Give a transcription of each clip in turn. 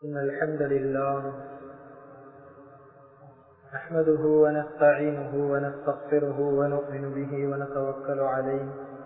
إن الحمد لله نحمده ونستعينه ونستغفره ونؤمن به ونتوكل عليه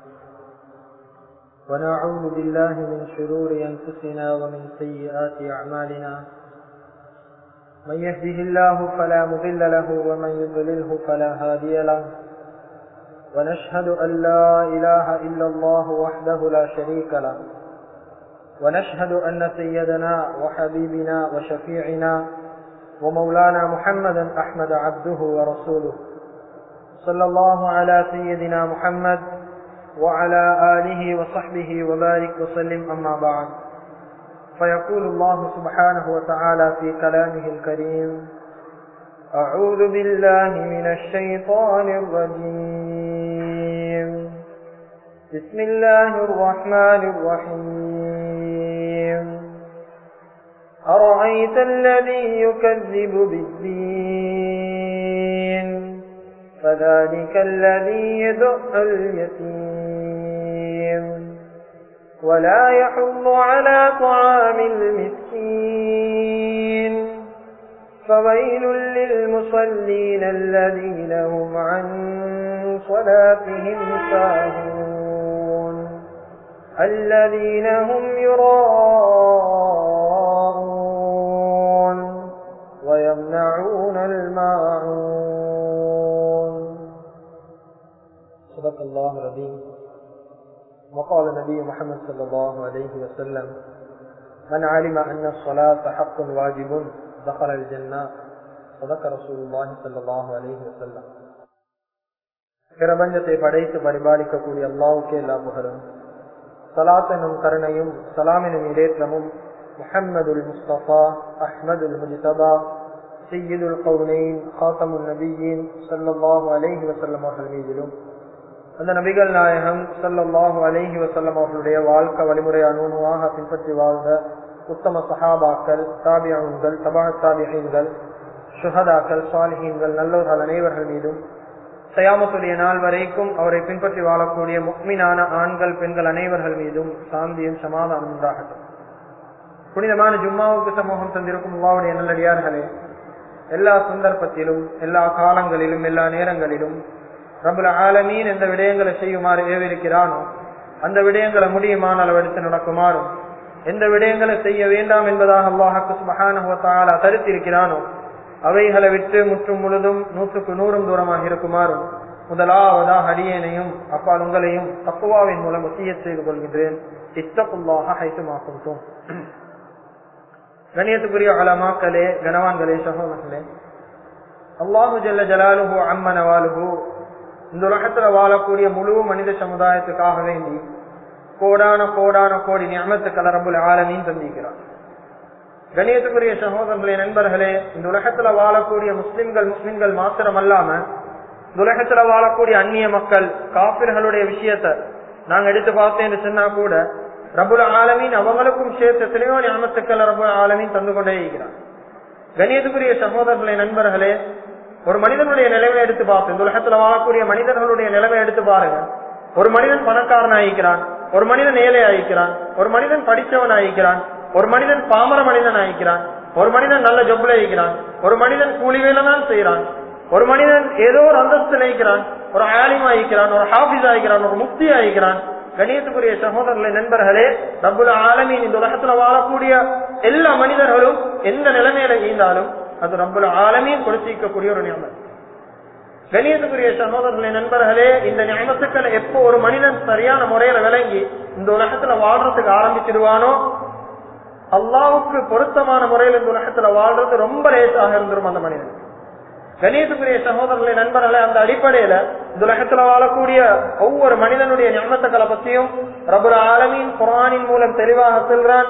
ونعوذ بالله من شرور أنفسنا ومن سيئات أعمالنا من يهده الله فلا مضل له ومن يضلله فلا هادي له ونشهد أن لا إله إلا الله وحده لا شريك له ونشهد أن سيدنا وحبيبنا وشفيعنا ومولانا محمدا أحمد عبده ورسوله صلى الله على سيدنا محمد وعلى آله وصحبه وبارك وسلم أما بعد فيقول الله سبحانه وتعالى في كلامه الكريم أعوذ بالله من الشيطان الرجيم بسم الله الرحمن الرحيم أرأيت الذي يكذب بالدين فذلك الذي يدع اليتيم ولا يحض على طعام المسكين فويل للمصلين الذين هم عن صلاتهم ساهون الذين هم يراءون ويمنعون الماعون صدق الله العظيم وقال النبي محمد صلى الله عليه وسلم من علم أن الصلاة حق واجب دخل الجنة صدق رسول الله صلى الله عليه وسلم பிரபஞ்சத்தை படைத்து பரிபாலிக்கக்கூடிய அல்லாவுக்கே எல்லா புகழும் சலாத் எனும் கருணையும் சலாமினும் இடேற்றமும் முஹம்மதுல் முஸ்தபா அஹ்மதுல் முஜிதபா சையீதுல் கவுனைன் ஹாத்தமுல் நபியின் சல்லாஹூ அலைஹி வசல்லம் அவர்கள் மீதிலும் அந்த நபிகள் நாயகம் சல்லாஹூ அலைஹி வசல்லம் அவர்களுடைய வாழ்க்கை வழிமுறை அணுவாக பின்பற்றி வாழ்ந்த உத்தம சஹாபாக்கள் தாபியங்கள் தபா தாபியங்கள் சுஹதாக்கள் சாலிஹீன்கள் நல்லவர்கள் அனைவர்கள் மீதும் சயாமத்துடைய நாள் வரைக்கும் அவரை பின்பற்றி வாழக்கூடிய முக்மினான ஆண்கள் பெண்கள் அனைவர்கள் மீதும் சாந்தியும் சமாதானம் உண்டாகட்டும் புனிதமான ஜும்மாவுக்கு சமூகம் தந்திருக்கும் அல்லாவுடைய நல்லடியார்களே எல்லா சந்தர்ப்பத்திலும் எல்லா காலங்களிலும் எல்லா நேரங்களிலும் ரபுல ஆலமீன் எந்த விடயங்களை செய்யுமாறு ஏவிருக்கிறானோ அந்த விடயங்களை முடியுமான அளவெடுத்து நடக்குமாறும் எந்த விடயங்களை செய்ய வேண்டாம் என்பதாக அல்லாஹாக்கு மகானுவத்தால் தருத்திருக்கிறானோ அவைகளை விட்டு முற்றும் முழுதும் நூற்றுக்கு நூறும் தூரமாக இருக்குமாறும் முதலாவதாக அடியேனையும் அப்பால் உங்களையும் தப்புவாவின் மூலம் ஒத்திய செய்து கொள்கின்றேன் இத்தப்புல்லாக ஹைசுமாக்கும் கணியத்துக்குரிய அலமாக்களே கனவான்களே சகோதரர்களே அல்லாஹு ஜல்ல ஜலாலுஹு அம்மனவாலுஹு இந்த உலகத்துல வாழக்கூடிய முழு மனித சமுதாயத்துக்காக வேண்டி கோடான கோடான கோடி ஞாபகத்துக்கள் ரம்புல் ஆலமீன் தந்திக்கிறார் கணியத்துக்குரிய சகோதரர்களே நண்பர்களே இந்த உலகத்துல வாழக்கூடிய முஸ்லிம்கள் முஸ்லிம்கள் மாத்திரம் அல்லாம இந்த உலகத்துல வாழக்கூடிய அந்நிய மக்கள் காப்பிர்களுடைய விஷயத்த நாங்க எடுத்து பார்த்தேன்னு சொன்னா கூட ரபுல் ஆலமீன் அவங்களுக்கும் சேர்த்து எத்தனையோ ஞாபகத்துக்கள் ரபுல் ஆலமீன் தந்து கொண்டே இருக்கிறார் கணியத்துக்குரிய சகோதரர்களே நண்பர்களே ஒரு மனிதனுடைய நிலைமை எடுத்து பார்த்து இந்த உலகத்துல வாழக்கூடிய மனிதர்களுடைய நிலைமை எடுத்து பாருங்க ஒரு மனிதன் பணக்காரன் ஆகிக்கிறான் ஒரு மனிதன் ஏழை ஆகிக்கிறான் ஒரு மனிதன் படித்தவன் ஆகிக்கிறான் ஒரு மனிதன் பாமர மனிதன் ஆகிக்கிறான் ஒரு மனிதன் நல்ல ஜொப்ல ஆகிக்கிறான் ஒரு மனிதன் கூலி வேலை தான் செய்யறான் ஒரு மனிதன் ஏதோ ஒரு அந்தஸ்து நினைக்கிறான் ஒரு ஆலிம் ஆகிக்கிறான் ஒரு ஹாபிஸ் ஆகிக்கிறான் ஒரு முக்தி ஆகிக்கிறான் கணியத்துக்குரிய சகோதரர்களை நண்பர்களே ரப்புல ஆலமீன் இந்த உலகத்துல வாழக்கூடிய எல்லா மனிதர்களும் எந்த நிலைமையில ஈந்தாலும் அது ரப்புல ஆலமீன் கொடுத்திருக்கக்கூடிய ஒரு நியமம் கணியத்துக்குரிய சகோதரர்களை நண்பர்களே இந்த ஞாபகத்துக்களை எப்போ ஒரு மனிதன் சரியான முறையில விளங்கி இந்த உலகத்துல வாழ்றதுக்கு ஆரம்பிச்சிடுவானோ அல்லாவுக்கு பொருத்தமான முறையில் இந்த உலகத்துல வாழ்றது ரொம்ப லேசாக இருந்துரும் அந்த மனிதன் கணியத்துக்குரிய சகோதரர்களை நண்பர்களே அந்த அடிப்படையில இந்த உலகத்துல வாழக்கூடிய ஒவ்வொரு மனிதனுடைய ஞாபகத்துக்களை பத்தியும் ரபுல் ஆலமின் குரானின் மூலம் தெளிவாக சொல்றான்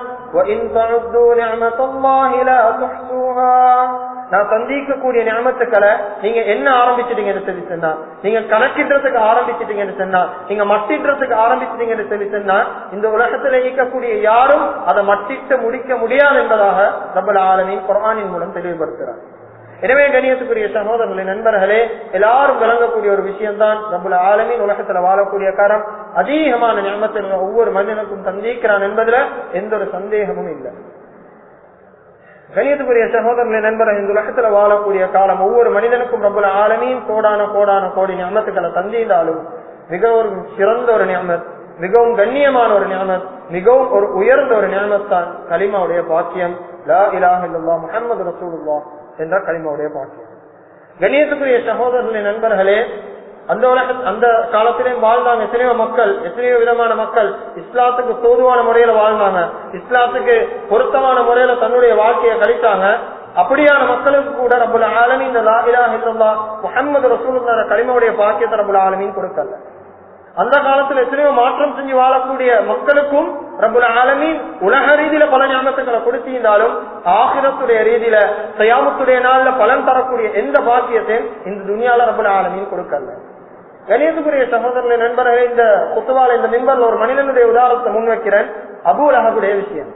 நான் சந்திக்கக்கூடிய ஞாபகத்துக்களை நீங்க என்ன ஆரம்பிச்சிட்டீங்கன்னு சொல்லி சொன்னா நீங்க கணக்கிடுறதுக்கு ஆரம்பிச்சிட்டீங்கன்னு சொன்னா நீங்க மட்டிடுறதுக்கு ஆரம்பிச்சிட்டீங்கன்னு சொல்லி சொன்னா இந்த உலகத்துல இயக்கக்கூடிய யாரும் அதை மட்டிட்டு முடிக்க முடியாது என்பதாக ரபுல் ஆலமின் குரானின் மூலம் தெளிவுபடுத்துறார் எனவே கணியத்துக்குரிய சகோதரர்களே நண்பர்களே எல்லாரும் விளங்கக்கூடிய ஒரு விஷயம் தான் நம்மள ஆலமின் உலகத்துல வாழக்கூடிய காரம் அதிகமான ஞாபகத்தை ஒவ்வொரு மனிதனுக்கும் சந்திக்கிறான் என்பதுல எந்த ஒரு சந்தேகமும் இல்லை கணியத்துக்குரிய சகோதரர்களை நண்பர்கள் இந்த உலகத்துல வாழக்கூடிய காலம் ஒவ்வொரு மனிதனுக்கும் ரப்பல் ஆலமீன் கோடான கோடான கோடி ஞாபகத்துக்களை தந்திருந்தாலும் மிகவும் சிறந்த ஒரு ஞாபகம் மிகவும் கண்ணியமான ஒரு ஞாபகம் மிகவும் ஒரு உயர்ந்த ஒரு ஞாபகத்தான் கலிமாவுடைய பாக்கியம் லா இலாஹ இல்லல்லாஹ் முஹம்மது ரசூலுல்லாஹ் என்ற கலிமாவுடைய பாக்கியம் கண்ணியத்துக்குரிய சகோதரர்களே நண்பர்களே அந்த உலக அந்த காலத்திலேயும் வாழ்ந்தாங்க எத்தனையோ மக்கள் எத்தனையோ விதமான மக்கள் இஸ்லாத்துக்கு தோதுவான முறையில வாழ்ந்தாங்க இஸ்லாத்துக்கு பொருத்தமான முறையில தன்னுடைய வாழ்க்கையை கழித்தாங்க அப்படியான மக்களுக்கு கூட ரபுல் ஆலமீன் இந்த லா இலாஹ இல்லல்லாஹ் முஹம்மது ரசூலுல்லாஹ் கலிமாவுடைய பாக்கியத்தை ரபுல் ஆலமீன் கொடுக்கல அந்த காலத்துல எத்தனையோ மாற்றம் செஞ்சு வாழக்கூடிய மக்களுக்கும் ரபுல் ஆலமீன் உலக ரீதியில பல ஞாபகத்துக்களை கொடுத்திருந்தாலும் ஆகிரத்துடைய ரீதியில சயாமத்துடைய நாள்ல பலன் தரக்கூடிய எந்த பாக்கியத்தையும் இந்த துணியால ரபுல் ஆலமீன் கொடுக்கல கணேசபுரிய சகோதரர்களை நண்பர்களே இந்த குத்துவால இந்த மிம்பர்ல ஒரு மனிதனுடைய உதாரணத்தை முன்வைக்கிறேன் அபுல் அஹபுடைய விஷயம்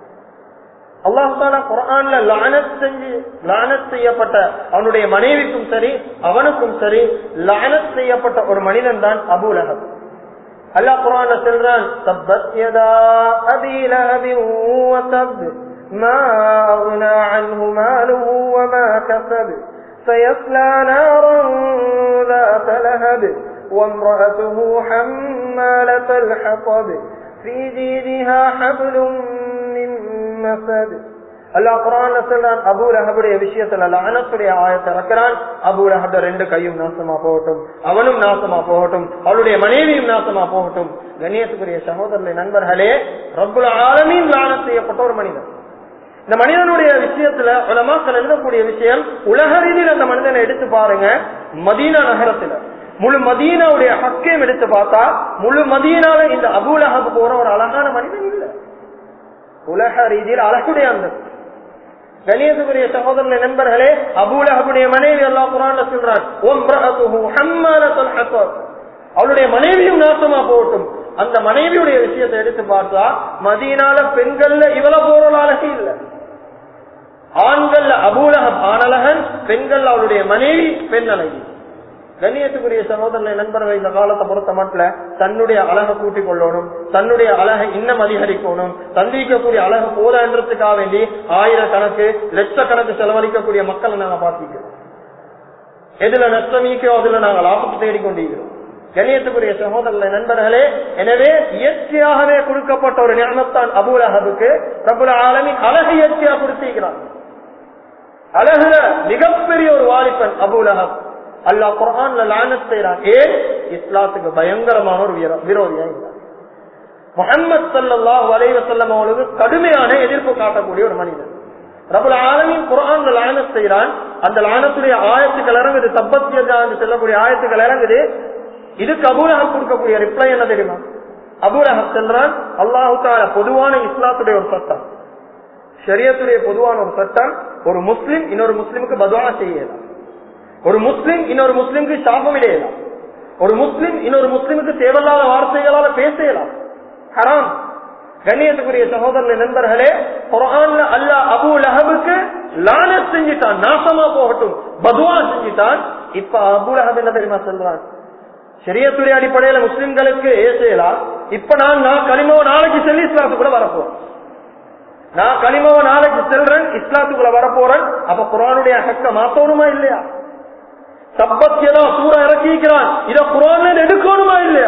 அல்லாஹால குரான்ல லானத் செஞ்சு லானத் செய்யப்பட்ட அவனுடைய மனைவிக்கும் சரி அவனுக்கும் சரி லானத் செய்யப்பட்ட ஒரு மனிதன் தான் அபுல் அஹப் அல்லாஹ் குரான்ல சொல்றான் தப்பத் யதா அபி லஹபி வதப் ما أغنى عنه ماله وما كسب سيصلى نارا ذات لهب وامرأته حمالة الحطب في جيدها حبل من مسد அல்லாஹ் குரான்ல சொல்றான் அபு லஹபுடைய விஷயத்துல லானத்துடைய ஆயத்தை இறக்கிறான் அபு லஹப ரெண்டு கையும் நாசமா போகட்டும் அவனும் நாசமா போகட்டும் அவளுடைய மனைவியும் நாசமா போகட்டும் கண்ணியத்துக்குரிய சகோதரர்களை நண்பர்களே ரப்புல ஆலமீன் லானத் செய்யப்பட்ட ஒரு மனிதன் இந்த மனிதனுடைய விஷயத்துல உலமாக்கள் எழுதக்கூடிய விஷயம் உலக ரீதியில் அந்த மனிதனை எடுத்து பாருங்க மதீனா நகரத்துல முழு மதீனாவுடைய ஹக்கையும் எடுத்து பார்த்தா முழு மதீனால இந்த அபுலஹப் போற ஒரு அழகான மனிதன் இல்ல உலக ரீதியில் அழகுடைய அந்த கணேசபுரிய சகோதரனை நண்பர்களே அபுலஹபுடைய மனைவி அல்லா குரான்ல சொல்றான் அவளுடைய மனைவியும் நாசமா போகட்டும் அந்த மனைவியுடைய விஷயத்தை எடுத்து பார்த்தா மதீனால பெண்கள்ல இவ்வளவு போற அழகு இல்ல ஆண்கள்ல அபூலகம் ஆனழகன் பெண்கள் அவளுடைய மனைவி பெண் அழகி கண்ணியத்துக்குரிய சகோதரனை நண்பர்கள் இந்த காலத்தை பொறுத்த மட்டும் தன்னுடைய அழகை கூட்டிக் கொள்ளணும் தன்னுடைய அழகை இன்னும் அதிகரிக்கணும் சந்திக்கக்கூடிய அழகு போதான்றதுக்காக வேண்டி ஆயிரக்கணக்கு லட்சக்கணக்கு செலவழிக்கக்கூடிய மக்களை நாங்க பார்த்திக்கிறோம் எதுல நஷ்டமிக்கோ அதுல நாங்கள் லாபத்தை தேடிக்கொண்டிருக்கிறோம் கண்ணியத்துக்குரிய சகோதரர்களை நண்பர்களே எனவே இயற்கையாகவே கொடுக்கப்பட்ட ஒரு ஞானத்தான் அபுல் அஹபுக்கு பிரபுல ஆலமி அழகு இயற்கையா கொடுத்திருக்கிறான் அழகுல மிகப்பெரிய ஒரு வாலிபன் அபுல் அஹப் அல்லா குரான்ல லானத் செய்யறான் ஏன் இஸ்லாத்துக்கு பயங்கரமான ஒரு விரோதியா இருந்தார் முகமது சல்லாஹ் வலைவசல்லம் அவளுக்கு கடுமையான எதிர்ப்பு காட்டக்கூடிய ஒரு மனிதன் ரபுல் ஆலமின் குரான் லானத் செய்யறான் அந்த லானத்துடைய ஆயத்துக்கள் இறங்குது தப்பத்தியா செல்லக்கூடிய ஆயத்துக்கள் இறங்குது இதுக்கு அபூலகம் கொடுக்கக்கூடிய ரிப்ளை என்ன தெரியுமா அபூலகம் சென்றான் அல்லாஹு தால பொதுவான இஸ்லாத்துடைய ஒரு சட்டம் ஷரியத்துடைய பொதுவான ஒரு சட்டம் ஒரு முஸ்லிம் இன்னொரு முஸ்லிமுக்கு பதுவா செய்யலாம் ஒரு முஸ்லிம் இன்னொரு முஸ்லிமுக்கு சாபம் இடையலாம் ஒரு முஸ்லிம் இன்னொரு முஸ்லிமுக்கு தேவையில்லாத வார்த்தைகளால பேசலாம் ஹராம் கண்ணியத்துக்குரிய சகோதரர்கள் நண்பர்களே குரான்ல அல்லா அபு லஹபுக்கு லான செஞ்சுட்டான் நாசமா போகட்டும் பதுவா செஞ்சுட்டான் இப்ப அபு லஹப் என்ன தெரியுமா சொல்றான் சரியத்துடைய அடிப்படையில முஸ்லிம்களுக்கு ஏசையலாம் இப்ப நான் நான் களிமாவை நாளைக்கு செல்லி இஸ்லாத்துக்குள்ள வரப்போறேன் நான் களிமாவை நாளைக்கு செல்றேன் இஸ்லாத்துக்குள்ள வரப்போறேன் அப்ப குரானுடைய ஹக்க மாத்தணுமா இல்லையா சப்பத்தியதான் சூற இறக்கிக்கிறான் இத குரான்ல எடுக்கணுமா இல்லையா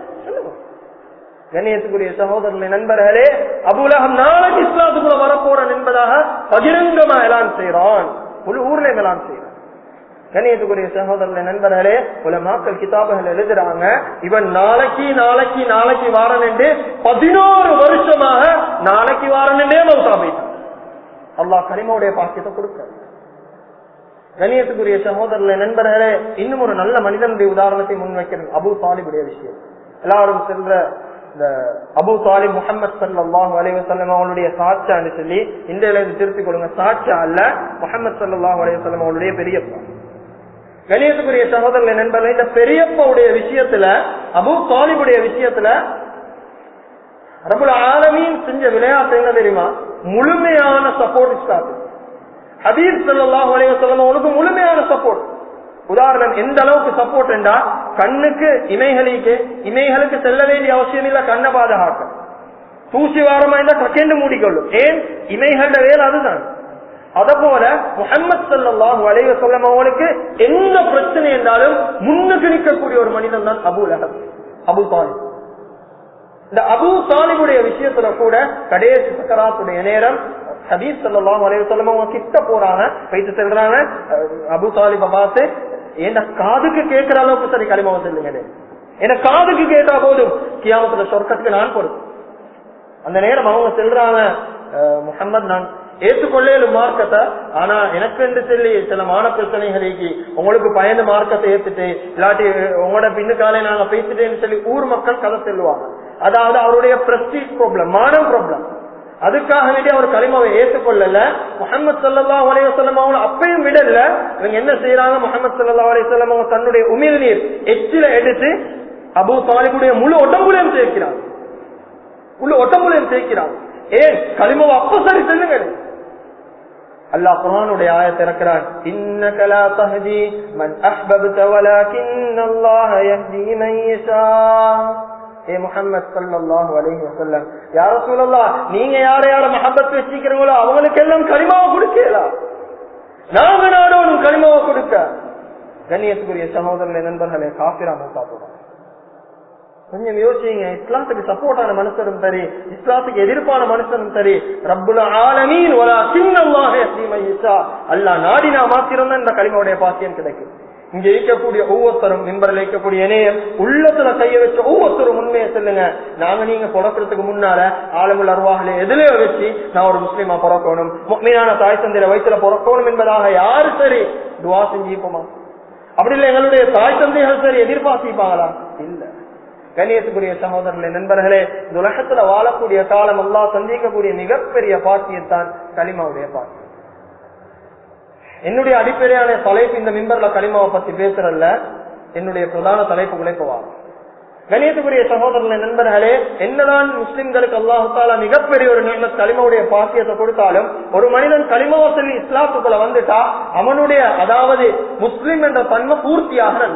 கண்ணியத்துக்குரிய சகோதரர்களை நண்பர்களே அபுலகம் நாளைக்கு இஸ்லாத்துக்குள்ள வரப்போறேன் என்பதாக பகிரங்கமா எலான் செய்யறான் ஒரு ஊர்ல எலான் செய்யறான் கண்ணியத்துக்குரிய சகோதரர்களை நண்பர்களே பல மாக்கள் கிதாபுகள் எழுதுறாங்க இவன் நாளைக்கு நாளைக்கு நாளைக்கு வாரன் என்று பதினோரு வருஷமாக நாளைக்கு வாரன் என்றே மௌத்தா போயிட்டான் அல்லாஹ் கனிமாவுடைய பாக்கியத்தை கொடுக்க கண்ணியத்துக்குரிய சகோதரர்களை நண்பர்களே இன்னும் ஒரு நல்ல மனிதனுடைய உதாரணத்தை முன்வைக்கிறேன் அபு தாலிபுடைய விஷயம் எல்லாரும் செல்ற இந்த அபு தாலிப் முகமது சல்லாஹு அலைவசல்லம் அவங்களுடைய சாட்சான்னு சொல்லி இந்த திருத்திக் கொள்ளுங்க சாட்சா அல்ல முகமது சல்லாஹு அலைவசல்லம் அவங்களுடைய பெரியப்பா கணியத்துக்குரிய சகோதரர்களை நண்பர்கள் இந்த பெரியப்பாவுடைய விஷயத்துல அபு தாலிபுடைய விஷயத்துல ரபுல் ஆலமீன் செஞ்ச விளையாட்டு என்ன தெரியுமா முழுமையான சப்போர்ட் ஸ்டாப் ஹபீப் சல்லாஹ் அலைவசல்லம் அவனுக்கு முழுமையான சப்போர்ட் உதாரணம் எந்த அளவுக்கு சப்போர்ட் என்றா கண்ணுக்கு இமைகளுக்கு இமைகளுக்கு செல்ல வேண்டிய அவசியம் இல்ல கண்ணை பாதுகாக்க தூசி வாரமா இருந்தா டக்கெண்டு மூடிக்கொள்ளும் ஏன் இமைகளோட வேலை அதுதான் அத போல முகமது சல்லாஹு அலைவ சொல்லம் அவங்களுக்கு எந்த பிரச்சனை என்றாலும் முன்னுக்கு நிற்கக்கூடிய ஒரு மனிதன் தான் அபு லஹப் அபு தாலிப் இந்த அபு தாலிபுடைய விஷயத்துல கூட கடைசி சக்கராத்துடைய நேரம் ஹபீஸ் சல்லாஹு அலைவ சொல்லம் அவங்க கிட்ட போறாங்க போயிட்டு செல்றாங்க அபு தாலிப பார்த்து என்ன காதுக்கு கேட்கிற அளவுக்கு சரி களிமாவை சொல்லுங்க என்ன காதுக்கு கேட்டா போதும் கியாமத்துல சொர்க்கத்துக்கு நான் பொறுப்பு அந்த நேரம் அவங்க செல்றாங்க முகமது நான் ஏற்றுக்கொள்ளேலும் மார்க்கத்தை ஆனா எனக்கு என்று சொல்லி சில மான பிரச்சனைகளுக்கு உங்களுக்கு பயந்து மார்க்கத்தை ஏத்துட்டு இல்லாட்டி உங்களோட பின்னுக்காலே நாங்க பேசிட்டேன்னு சொல்லி ஊர் மக்கள் கதை செல்வாங்க அதாவது அவருடைய பிரஸ்டீஜ் ப்ராப்ளம் மானம் ப்ராப்ளம் அதுக்காக வேண்டி அவர் களிமாவை ஏற்றுக்கொள்ளல முகமது சல்லா அலையம் அவங்க அப்பயும் விடல இவங்க என்ன செய்யறாங்க முகமது சல்லா அலையம் அவங்க தன்னுடைய உமிழ் நீர் எச்சில எடுத்து அபு தாலிபுடைய முழு உடம்புலையும் சேர்க்கிறாங்க உள்ள ஒட்டமுலையும் சேர்க்கிறான் ஏன் களிமாவை அப்ப சரி சொல்லுங்க அல்லாஹ் குர்ஆனுடைய ஆயத்தை இறக்கிறான் இன்னக லா தஹ்தி மன் அஹ்பப்த வலக்கின் அல்லாஹ் யஹ்தி மன் யஷா ஏ முஹம்மத் ஸல்லல்லாஹு அலைஹி வஸல்லம் யா ரசூலல்லாஹ் நீங்க யார யார மஹப்பத் வச்சிக்கிறீங்களோ அவங்களுக்கு எல்லாம் களிமாவை கொடுக்கலாம் நாங்க நாடோடும் களிமாவை கொடுக்க கண்ணியத்துக்குரிய சகோதரர்களே நண்பர்களே காபிரா மூத்தா போடுறாங்க கொஞ்சம் யோசிங்க இஸ்லாத்துக்கு சப்போர்ட்டான மனுஷனும் சரி இஸ்லாத்துக்கு எதிர்ப்பான மனுஷனும் சரி ரப்புல ஆலமீன் ஒலா சின்னமாக அல்லா நாடினா மாத்திரம் தான் இந்த களிமாவுடைய பாக்கியம் கிடைக்கும் இங்க இருக்கக்கூடிய ஒவ்வொருத்தரும் மிம்பரில் இருக்கக்கூடிய இணையம் உள்ளத்துல கைய வச்ச ஒவ்வொருத்தரும் உண்மையை சொல்லுங்க நாங்க நீங்க பிறக்கிறதுக்கு முன்னால ஆலமுல் அருவாகல எதுலயோ வச்சு நான் ஒரு முஸ்லீமா பிறக்கணும் மீனான தாய் தந்தையில வயிற்றுல பிறக்கணும் என்பதாக யாரு சரி துவா செஞ்சுப்போமா அப்படி இல்லை எங்களுடைய தாய் தந்தைகள் சரி எதிர்பார்த்திப்பாங்களா இல்ல கண்ணியத்துக்குரிய சகோதரர்களே நண்பர்களே இந்த உலகத்துல வாழக்கூடிய காலம் எல்லாம் சந்திக்கக்கூடிய மிகப்பெரிய பாக்கியத்தான் களிமாவுடைய பாக்கியம் என்னுடைய அடிப்படையான தலைப்பு இந்த மிம்பர்ல களிமாவை பத்தி பேசுறல்ல என்னுடைய பிரதான தலைப்புகளை போவாங்க கணியத்துக்குரிய சகோதரர்களே நண்பர்களே என்னதான் முஸ்லிம்களுக்கு அல்லாஹால மிகப்பெரிய ஒரு நிலைமை களிமாவுடைய பாக்கியத்தை கொடுத்தாலும் ஒரு மனிதன் களிமாவை சொல்லி இஸ்லாத்துக்குள்ள வந்துட்டா அவனுடைய அதாவது முஸ்லிம் என்ற தன்மை பூர்த்தியாக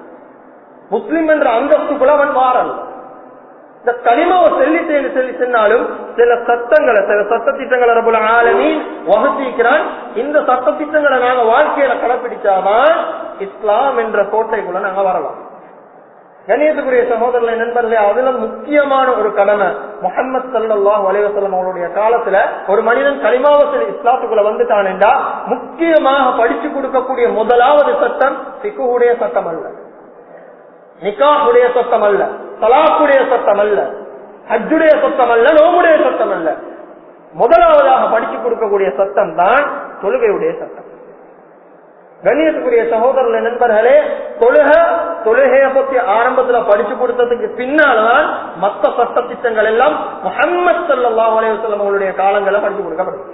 முஸ்லிம் என்ற அந்தஸ்துக்குள்ள அவன் மாறல் இந்த களிமாவை செல்லிட்டேன்னு சொல்லி சொன்னாலும் சில சட்டங்களை சில சட்ட திட்டங்களை ரபுல ஆலமீன் வகுத்திக்கிறான் இந்த சட்ட திட்டங்களை நாங்க வாழ்க்கையில கடைபிடிச்சாதான் இஸ்லாம் என்ற கோட்டைக்குள்ள நாங்க வரலாம் கணியத்துக்குரிய சகோதரர்களை நண்பர்களே அதுல முக்கியமான ஒரு கடமை முகமது சல்லாஹ் வலைவசல்லம் அவருடைய காலத்துல ஒரு மனிதன் களிமாவசல் இஸ்லாத்துக்குள்ள வந்துட்டான் என்றா முக்கியமாக படிச்சு கொடுக்கக்கூடிய முதலாவது சட்டம் சிக்குடைய சட்டம் அல்ல நிக்காஹுடைய சட்டம் அல்ல தலாக்குடைய சட்டம் அல்ல ஹஜ்ஜுடைய சட்டம் அல்ல நோமுடைய சட்டம் அல்ல முதலாவதாக படிச்சு கொடுக்கக்கூடிய சட்டம் தான் தொழுகையுடைய சட்டம் கண்ணியத்துக்குரிய சகோதரர்கள் நண்பர்களே தொழுக தொழுகைய பத்தி ஆரம்பத்துல படிச்சு கொடுத்ததுக்கு பின்னால்தான் மத்த சட்ட திட்டங்கள் எல்லாம் முகமது சல்லா அலைவசல்லம் அவங்களுடைய காலங்களை படிச்சு கொடுக்கப்படும்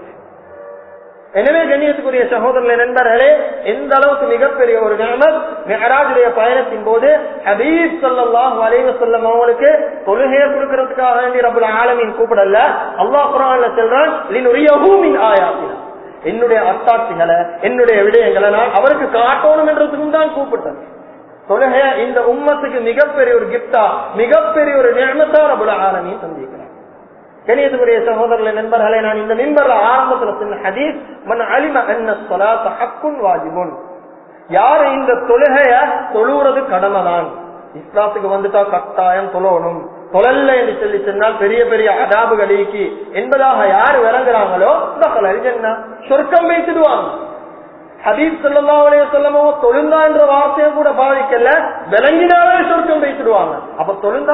எனவே கண்ணியத்துக்குரிய சகோதரர்களே நண்பர்களே எந்த அளவுக்கு மிகப்பெரிய ஒரு நியமத் மெஹராஜுடைய பயணத்தின் போது ஹபீப் சல்லாஹ் வலைவ சொல்லம் அவங்களுக்கு தொழுகையை கொடுக்கறதுக்காக வேண்டி ரபுல் ஆலமின் கூப்பிடல அல்லாஹ் குரான்ல செல்றான் ஆயாத்தினா என்னுடைய அத்தாட்சிகளை என்னுடைய விடயங்களை நான் அவருக்கு காட்டணும் என்றதுக்கும் தான் கூப்பிட்டேன் தொழுகை இந்த உம்மத்துக்கு மிகப்பெரிய ஒரு கிப்டா மிகப்பெரிய ஒரு நியமத்தா ரபுல் ஆலமின் சந்திக்கிறேன் கணியத்துக்குரிய சகோதரர்களை நண்பர்களை நான் இந்த மின்பர்ல ஆரம்பத்துல சொன்ன ஹதீஸ் மன் அலிம என்ன சொலாத்த ஹக்குன் வாஜிபுன் யாரு இந்த தொழுகைய தொழுறது கடமைதான் இஸ்லாத்துக்கு வந்துட்டா கட்டாயம் தொழணும் தொழல்ல என்று சொல்லி சொன்னால் பெரிய பெரிய அதாபுகளுக்கு என்பதாக யாரு விளங்குறாங்களோ என்ன சொர்க்கம் வைத்துடுவாங்க ஹபீப் சொல்லா அலைய சொல்லமோ தொழுந்தா என்ற வார்த்தையை கூட பாதிக்கல விளங்கினாலே சொர்க்கம் வைத்துடுவாங்க அப்ப தொழுந்தா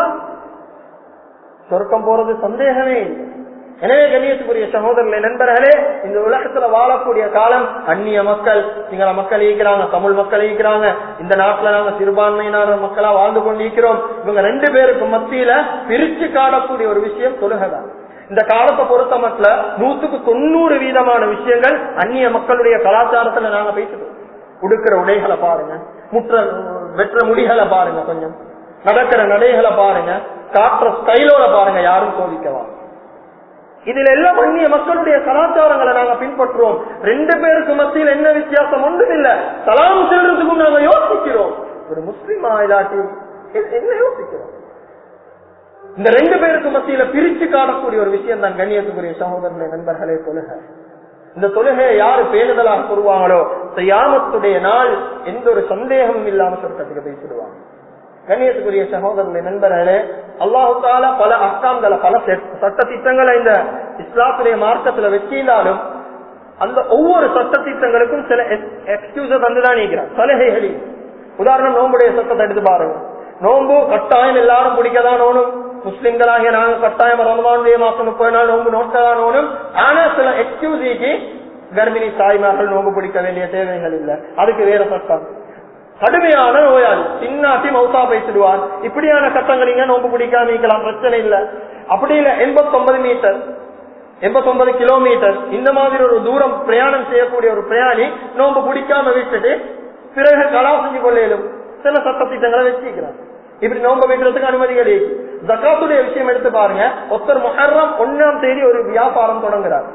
சொர்க்கம் போறது சந்தேகமே இல்லை எனவே கண்ணியத்துக்குரிய சகோதரர்களே நண்பர்களே இந்த உலகத்துல வாழக்கூடிய காலம் அந்நிய மக்கள் சிங்கள மக்கள் ஈக்கிறாங்க தமிழ் மக்கள் ஈக்கிறாங்க இந்த நாட்டுல நாங்க சிறுபான்மையினர் மக்களா வாழ்ந்து கொண்டு இருக்கிறோம் இவங்க ரெண்டு பேருக்கு மத்தியில பிரிச்சு காணக்கூடிய ஒரு விஷயம் தொழுகதான் இந்த காலத்தை பொறுத்த மட்டும் நூத்துக்கு தொண்ணூறு வீதமான விஷயங்கள் அந்நிய மக்களுடைய கலாச்சாரத்துல நாங்க பேசுறோம் உடுக்கிற உடைகளை பாருங்க முற்ற வெற்ற முடிகளை பாருங்க கொஞ்சம் நடக்கிற நடைகளை பாருங்க காட்டுற ஸ்டைலோட பாருங்க யாரும் சோதிக்கவா இதுல எல்லாம் அந்நிய மக்களுடைய கலாச்சாரங்களை நாங்க பின்பற்றுவோம் ரெண்டு பேருக்கு மத்தியில் என்ன வித்தியாசம் ஒன்றும் இல்ல சலாம் செல்றதுக்கும் நாங்க யோசிக்கிறோம் ஒரு முஸ்லீமா இல்லாட்டி என்ன யோசிக்கிறோம் இந்த ரெண்டு பேருக்கு மத்தியில பிரிச்சு காணக்கூடிய ஒரு விஷயம் தான் கண்ணியத்துக்குரிய சகோதரர்களே நண்பர்களே சொல்லுங்க இந்த தொழுகையை யாரு பேணுதலாக கூறுவாங்களோ செய்யாமத்துடைய நாள் எந்த ஒரு சந்தேகமும் இல்லாம சொர்க்கத்துக்கு பேசிடுவாங்க கண்ணியத்துக்குரிய சகோதரர்களை நண்பர்களே அல்லாஹால பல அக்காம்களை பல சட்ட திட்டங்களை இந்த இஸ்லாத்துடைய மார்க்கத்துல வச்சிருந்தாலும் அந்த ஒவ்வொரு சட்ட திட்டங்களுக்கும் சில எக்ஸ்கியூஸ தந்துதான் நீக்கிறான் சலுகைகளில் உதாரணம் நோம்புடைய சட்டத்தை எடுத்து பாருங்க நோம்பு கட்டாயம் எல்லாரும் பிடிக்கதான் நோனும் முஸ்லிம்களாகிய நாங்கள் கட்டாயம் ரமதானுடைய மாசம் முப்பது நாள் நோம்பு நோட்டதான் நோனும் ஆனா சில எக்ஸ்கியூசிக்கு கர்ப்பிணி தாய்மார்கள் நோம்பு பிடிக்க வேண்டிய தேவைகள் இல்லை அதுக்கு வேற சட்டம் கடுமையான நோயாளி சின்னாட்டி மௌத்தா பேசிடுவார் இப்படியான கட்டங்கள் நோம்பு பிடிக்காம நீக்கலாம் பிரச்சனை இல்ல அப்படி இல்ல எண்பத்தி ஒன்பது மீட்டர் எண்பத்தி ஒன்பது கிலோமீட்டர் இந்த மாதிரி ஒரு தூரம் பிரயாணம் செய்யக்கூடிய ஒரு பிரயாணி நோம்பு பிடிக்காம விட்டுட்டு பிறகு கலா செஞ்சு கொள்ளையிலும் சில சட்ட திட்டங்களை வச்சிருக்கிறார் இப்படி நோம்ப வைக்கிறதுக்கு அனுமதி கிடையாது ஜக்காத்துடைய விஷயம் எடுத்து பாருங்க ஒருத்தர் மொஹர்ரம் ஒன்னாம் தேதி ஒரு வியாபாரம் தொடங்குறார்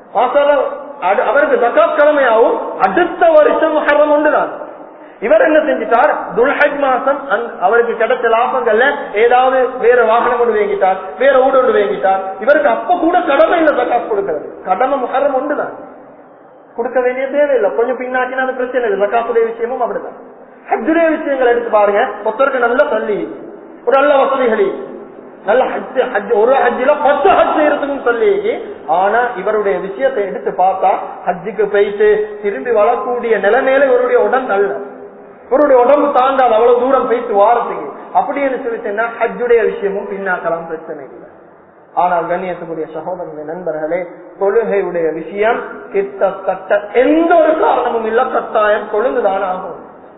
அவருக்கு ஜக்காத் கடமையாவும் அடுத்த வருஷம் மொஹர்ரம் ஒன்றுதான் இவர் என்ன செஞ்சிட்டார் துல்ஹஜ் மாசம் அவருக்கு கிடைச்ச லாபங்கள்ல ஏதாவது வேற வாகனம் கொண்டு வேங்கிட்டார் வேற ஊடு கொண்டு வேங்கிட்டார் இவருக்கு அப்ப கூட கடமை இல்ல ஜக்காத் கொடுக்கிறது கடமை முகரம் ஒன்றுதான் கொடுக்க வேண்டிய தேவையில்லை கொஞ்சம் பின்னாக்கினா அது பிரச்சனை இல்லை ஜக்காத்துடைய விஷயமும் அப்படிதான் ஹஜ்ஜுடைய விஷயங்கள் எடுத்து பாருங்க ஒருத்தருக்கு நல்ல தள்ளி ஒரு நல்ல வசதிகளி நல்ல ஹஜ் ஹஜ் ஒரு ஹஜ்ஜில பத்து ஹஜ் செய்யறதுக்கும் சொல்லி ஆனா இவருடைய விஷயத்தை எடுத்து பார்த்தா ஹஜ்ஜுக்கு போயிட்டு திரும்பி வரக்கூடிய நிலைமையில இவருடைய உடல் நல்ல இவருடைய உடம்பு தாண்டாது அவ்வளவு தூரம் போயிட்டு வாரத்துக்கு அப்படின்னு சொல்லிட்டேன்னா ஹஜ்ஜுடைய விஷயமும் பின்னாக்கலாம் பிரச்சனை இல்லை ஆனால் கண்ணியத்துக்குரிய சகோதரனுடைய நண்பர்களே தொழுகையுடைய விஷயம் கிட்டத்தட்ட எந்த ஒரு காரணமும் இல்ல கட்டாயம் கொழுந்துதான் ஆகும்